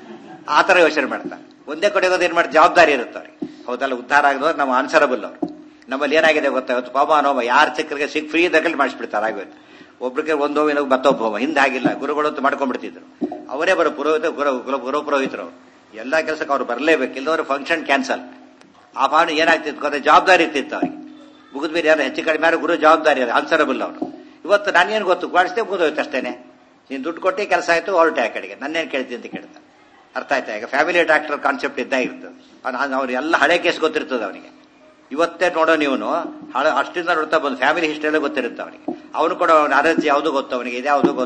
ಆ ತರ ಯೋಚನೆ ಮಾಡ್ತಾನೆ ಒಂದೇ ಕಡೆ ಹೋಗೋದು ಏನ್ ಮಾಡಿ ಜವಾಬ್ದಾರಿ ಇರುತ್ತೆ ಅವ್ರಿಗೆ ಹೌದಲ್ಲ ಉದ್ಧಾರ ಆಗಿದವ್ರು ನಾವು ಆನ್ಸರಬಲ್ ಅವರು ನಮ್ಮಲ್ಲಿ ಏನಾಗಿದೆ ಗೊತ್ತಾ ಇವತ್ತು ಪಾಪ ನೋವ ಯಾರ ಚಕ್ರಿಗೆ ಸಿಕ್ ಫ್ರೀ ಇದ್ದಲ್ಲಿ ಮಾಡಿಸ್ಬಿಡ್ತಾರೆ ಆಗೋಯ್ತು ಒಬ್ರಿಗೆ ಒಂದು ಹೋಗಿ ಮತ್ತೊಬ್ಬ ಹೋಮ ಹಿಂದೆ ಆಗಿಲ್ಲ ಗುರುಗಳು ಅಂತ ಮಾಡ್ಕೊಂಡ್ಬಿಡ್ತಿದ್ರು ಅವರೇ ಬರೋ ಪುರೋಹಿತ ಗುರು ಗುರು ಪುರೋಹಿತರು ಅವರು ಎಲ್ಲಾ ಕೆಲಸಕ್ಕೆ ಅವ್ರು ಬರಲೇಬೇಕು ಇಲ್ಲದವ್ರು ಫಂಕ್ಷನ್ ಕ್ಯಾನ್ಸಲ್ ಆ ಭಾವನೆ ಏನಾಗ್ತಿತ್ತು ಗೊತ್ತಾ ಜವಾಬ್ದಾರಿ ಇರ್ತಿತ್ತು ಅವ್ರಿಗೆ ಮುಗಿದ ಮೇಲೆ ಯಾರು ಹೆಚ್ಚು ಕಡಿಮೆ ಯಾರು ಗುರು ಜವಾಬ್ದಾರಿ ಅದು ಆನ್ಸರಬಲ್ ಅವರು ಇವತ್ತು ನಾನೇನು ಗೊತ್ತು ಮಾಡಿಸ್ತೇ ಮುಗಿದೋಯ್ತು ಅಷ್ಟೇನೆ ನೀನು ದುಡ್ಡು ಕೊಟ್ಟು ಕೆಲಸ ಆಯ್ತು ಹೊರಟೆ ಆ ಕಡೆಗೆ ನನ್ನೇನು ಕೇಳ್ತೀನಿ ಅಂತ ಕೇಳ್ತಾನೆ ಅರ್ಥ ಆಯ್ತಾ ಈಗ ಫ್ಯಾಮಿಲಿ ಡಾಕ್ಟರ್ ಕಾನ್ಸೆಪ್ಟ್ ಇದ್ದಾಗ ಇರ್ತದೆ ಅವ್ರು ಎಲ್ಲ ಹಳೆ ಕೇಸ್ ಗೊತ್ತಿರ್ತದೆ ಅವನಿಗೆ ಇವತ್ತೇ ನೋಡೋ ನೀವು ಹಳೆ ಅಷ್ಟಿಂದ ನೋಡ್ತಾ ಬಂದು ಫ್ಯಾಮಿಲಿ ಹಿಸ್ಟ್ರಿ ಎಲ್ಲ ಗೊತ್ತಿರುತ್ತೆ ಅವನಿಗೆ ಅವನು ಕೂಡ ಅವನ ಅರಜಿ ಯಾವುದು ಗೊತ್ತು ಅವನಿಗೆ ಇದ್ಯಾವುದು ಗೊತ್ತು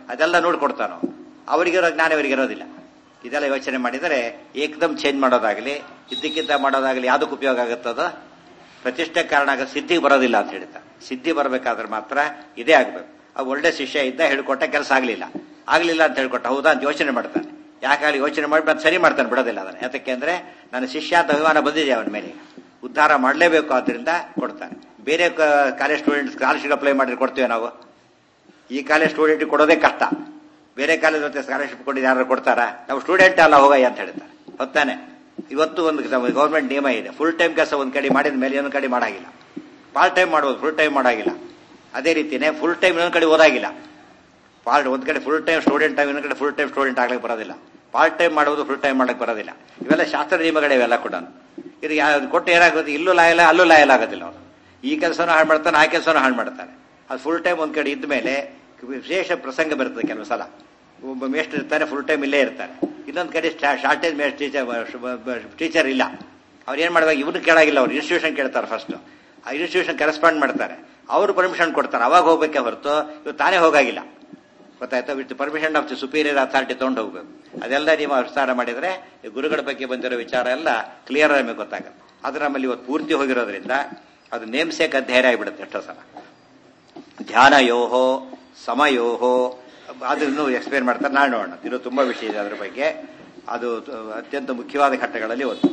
ಅದೆಲ್ಲ ನೋಡ್ಕೊಡ್ತಾನೋ ಅವರಿಗಿರೋ ಜ್ಞಾನ ಇವರಿಗಿರೋದಿಲ್ಲ ಇದೆಲ್ಲ ಯೋಚನೆ ಮಾಡಿದರೆ ಏಕದಮ್ ಚೇಂಜ್ ಮಾಡೋದಾಗಲಿ ಇದ್ದಕ್ಕಿದ್ದ ಮಾಡೋದಾಗಲಿ ಯಾವುದಕ್ಕೆ ಉಪಯೋಗ ಆಗುತ್ತದೋ ಪ್ರತಿಷ್ಠೆ ಕಾರಣ ಆಗ ಸಿದ್ಧಿಗೆ ಬರೋದಿಲ್ಲ ಅಂತ ಹೇಳ್ತಾರೆ ಸಿದ್ಧಿ ಬರಬೇಕಾದ್ರೆ ಮಾತ್ರ ಇದೇ ಆಗಬೇಕು ಅವು ಒಳ್ಳೆ ಶಿಷ್ಯ ಇದ್ದ ಹೇಳ್ಕೊಟ್ಟ ಕೆಲಸ ಆಗಲಿಲ್ಲ ಆಗಲಿಲ್ಲ ಅಂತ ಹೇಳ್ಕೊಟ್ಟ ಹೌದಾ ಅಂತ ಯೋಚನೆ ಮಾಡ್ತಾನೆ ಯಾಕಾಗಲಿ ಯೋಚನೆ ಮಾಡಿ ಮತ್ತೆ ಸರಿ ಮಾಡ್ತಾನೆ ಬಿಡೋದಿಲ್ಲ ಅದನ್ನು ಯಾತಕ್ಕೆ ಅಂದ್ರೆ ನನ್ನ ಶಿಷ್ಯ ಅಂತ ಅಭಿಮಾನ ಬಂದಿದೆ ಅವನ ಮೇಲೆ ಉದ್ಧಾರ ಮಾಡಲೇಬೇಕು ಆದ್ರಿಂದ ಕೊಡ್ತಾನೆ ಬೇರೆ ಕಾಲೇಜ್ ಸ್ಟೂಡೆಂಟ್ ಸ್ಕಾಲರ್ಶಿಪ್ ಅಪ್ಲೈ ಮಾಡಿ ಕೊಡ್ತೀವಿ ನಾವು ಈ ಕಾಲೇಜ್ ಸ್ಟೂಡೆಂಟ್ ಕೊಡೋದೇ ಕಷ್ಟ ಬೇರೆ ಕಾಲೇಜ್ ಜೊತೆ ಸ್ಕಾಲರ್ಶಿಪ್ ಕೊಟ್ಟಿದ್ದು ಯಾರು ಕೊಡ್ತಾರಾ ನಾವು ಸ್ಟೂಡೆಂಟ್ ಅಲ್ಲ ಹೋಗಯ್ಯ ಅಂತ ಹೇಳ್ತಾರೆ ಹೊತ್ತಾನೆ ಇವತ್ತು ಒಂದು ಗೌರ್ಮೆಂಟ್ ನಿಯಮ ಇದೆ ಫುಲ್ ಟೈಮ್ ಕೆಲಸ ಒಂದ್ ಕಡೆ ಮಾಡಿದ ಮೇಲೆ ಇನ್ನೊಂದು ಕಡೆ ಮಾಡಾಗಿಲ್ಲ ಪಾರ್ಟ್ ಟೈಮ್ ಮಾಡ್ಬೋದು ಫುಲ್ ಟೈಮ್ ಮಾಡಾಗಿಲ್ಲ ಅದೇ ರೀತಿನೇ ಫುಲ್ ಟೈಮ್ ಇನ್ನೊಂದು ಕಡೆ ಓದಾಗಿಲ್ಲ ಪಾರ್ಟ್ ಒಂದ್ ಕಡೆ ಫುಲ್ ಟೈಮ್ ಸ್ಟೂಡೆಂಟ್ ಟೈಮ್ ಇನ್ನೊಂದು ಕಡೆ ಫುಲ್ ಟೈಮ್ ಸ್ಟೂಡೆಂಟ್ ಆಗ್ಲಿಕ್ಕೆ ಬರೋದಿಲ್ಲ ಪಾರ್ಟ್ ಟೈಮ್ ಮಾಡೋದು ಫುಲ್ ಟೈಮ್ ಮಾಡಕ್ಕೆ ಬರೋದಿಲ್ಲ ಇವೆಲ್ಲ ಶಾಸ್ತ್ರ ನಿಯಮಗಳೇ ಇವೆಲ್ಲ ಕೂಡ ಇದು ಯಾ- ಕೊಟ್ಟು ಏನಾಗುತ್ತೆ ಇಲ್ಲೂ ಲಾಯಲ್ಲ ಅಲ್ಲೂ ಲಾಯಲ್ ಆಗೋದಿಲ್ಲ ಅವನು ಈ ಕೆಲಸನೂ ಹಾಳು ಮಾಡ್ತಾನೆ ಆ ಕೆಲಸನೂ ಹಾಳು ಮಾಡ್ತಾನೆ ಅದು ಫುಲ್ ಟೈಮ್ ಒಂದ್ ಕಡೆ ಇದ್ದ ಮೇಲೆ ವಿಶೇಷ ಪ್ರಸಂಗ ಬರ್ತದೆ ಕೆಲವು ಸಲ ಒಬ್ಬ ಮೇಸ್ಟರ್ ಇರ್ತಾರೆ ಫುಲ್ ಟೈಮ್ ಇಲ್ಲೇ ಇರ್ತಾರೆ ಇನ್ನೊಂದು ಕಡೆ ಶಾರ್ಟೇಜ್ ಮೇಸ್ಟ್ ಟೀಚರ್ ಟೀಚರ್ ಇಲ್ಲ ಅವ್ರು ಏನ್ ಮಾಡಿದಾಗ ಇವ್ರು ಕೇಳಾಗಿಲ್ಲ ಅವ್ರು ಇನ್ಸ್ಟಿಟ್ಯೂಷನ್ ಕೇಳ್ತಾರೆ ಫಸ್ಟ್ ಆ ಇನ್ಸ್ಟಿಟ್ಯೂಷನ್ ಕರೆಸ್ಪಾಂಡ್ ಮಾಡ್ತಾರೆ ಅವರು ಪರ್ಮಿಷನ್ ಕೊಡ್ತಾರೆ ಅವಾಗ ಹೋಗ್ಬೇಕೆ ಹೊರತು ಇವ್ರು ತಾನೇ ಹೋಗಾಗಿಲ್ಲ ಗೊತ್ತಾಯ್ತಾ with permission of the superior authority ತಗೊಂಡು ಹೋಗ್ಬೇಕು ಅದೆಲ್ಲ ನೀವು ವಿಸ್ತಾರ ಮಾಡಿದ್ರೆ ಈ ಗುರುಗಳ ಬಗ್ಗೆ ಬಂದಿರೋ ವಿಚಾರ ಎಲ್ಲ ಕ್ಲಿಯರ್ ಆಗಿ ಗೊತ್ತಾಗುತ್ತೆ ಅದು ನಮ್ಮಲ್ಲಿ ಇವತ್ತು ಪೂರ್ತಿ ಹೋಗಿರೋದ್ರಿಂದ ಅದು ನೇಮ್ ಸೇಕ್ ಅಧ್ಯಯನ ಆಗಿಬಿಡುತ್ತೆ ಎಷ್ಟೋ ಸಲ ಧ್ಯಾನ ಯೋಹೋ ಸಮಯೋಹೋ ಅದನ್ನು ಎಕ್ಸ್ಪ್ಲೇನ್ ಮಾಡ್ತಾರೆ ನಾಳೆ ನೋಡೋಣ ಇದು ತುಂಬಾ ವಿಷಯ ಇದೆ ಅದ್ರ ಬಗ್ಗೆ ಅದು ಅತ್ಯಂತ ಮುಖ್ಯವಾದ ಘಟ್ಟಗಳಲ್ಲಿ ಒಂದು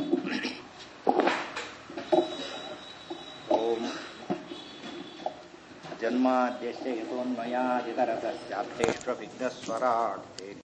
ಓಂ ಜನ್ಮಾದ್ಯಸ್ಯ ಯತೋನ್ಮಯಾದಿತರತಶ್ಚಾರ್ಥೇಷ್ವ ವಿಘ್ನಸ್ವರಾಟ್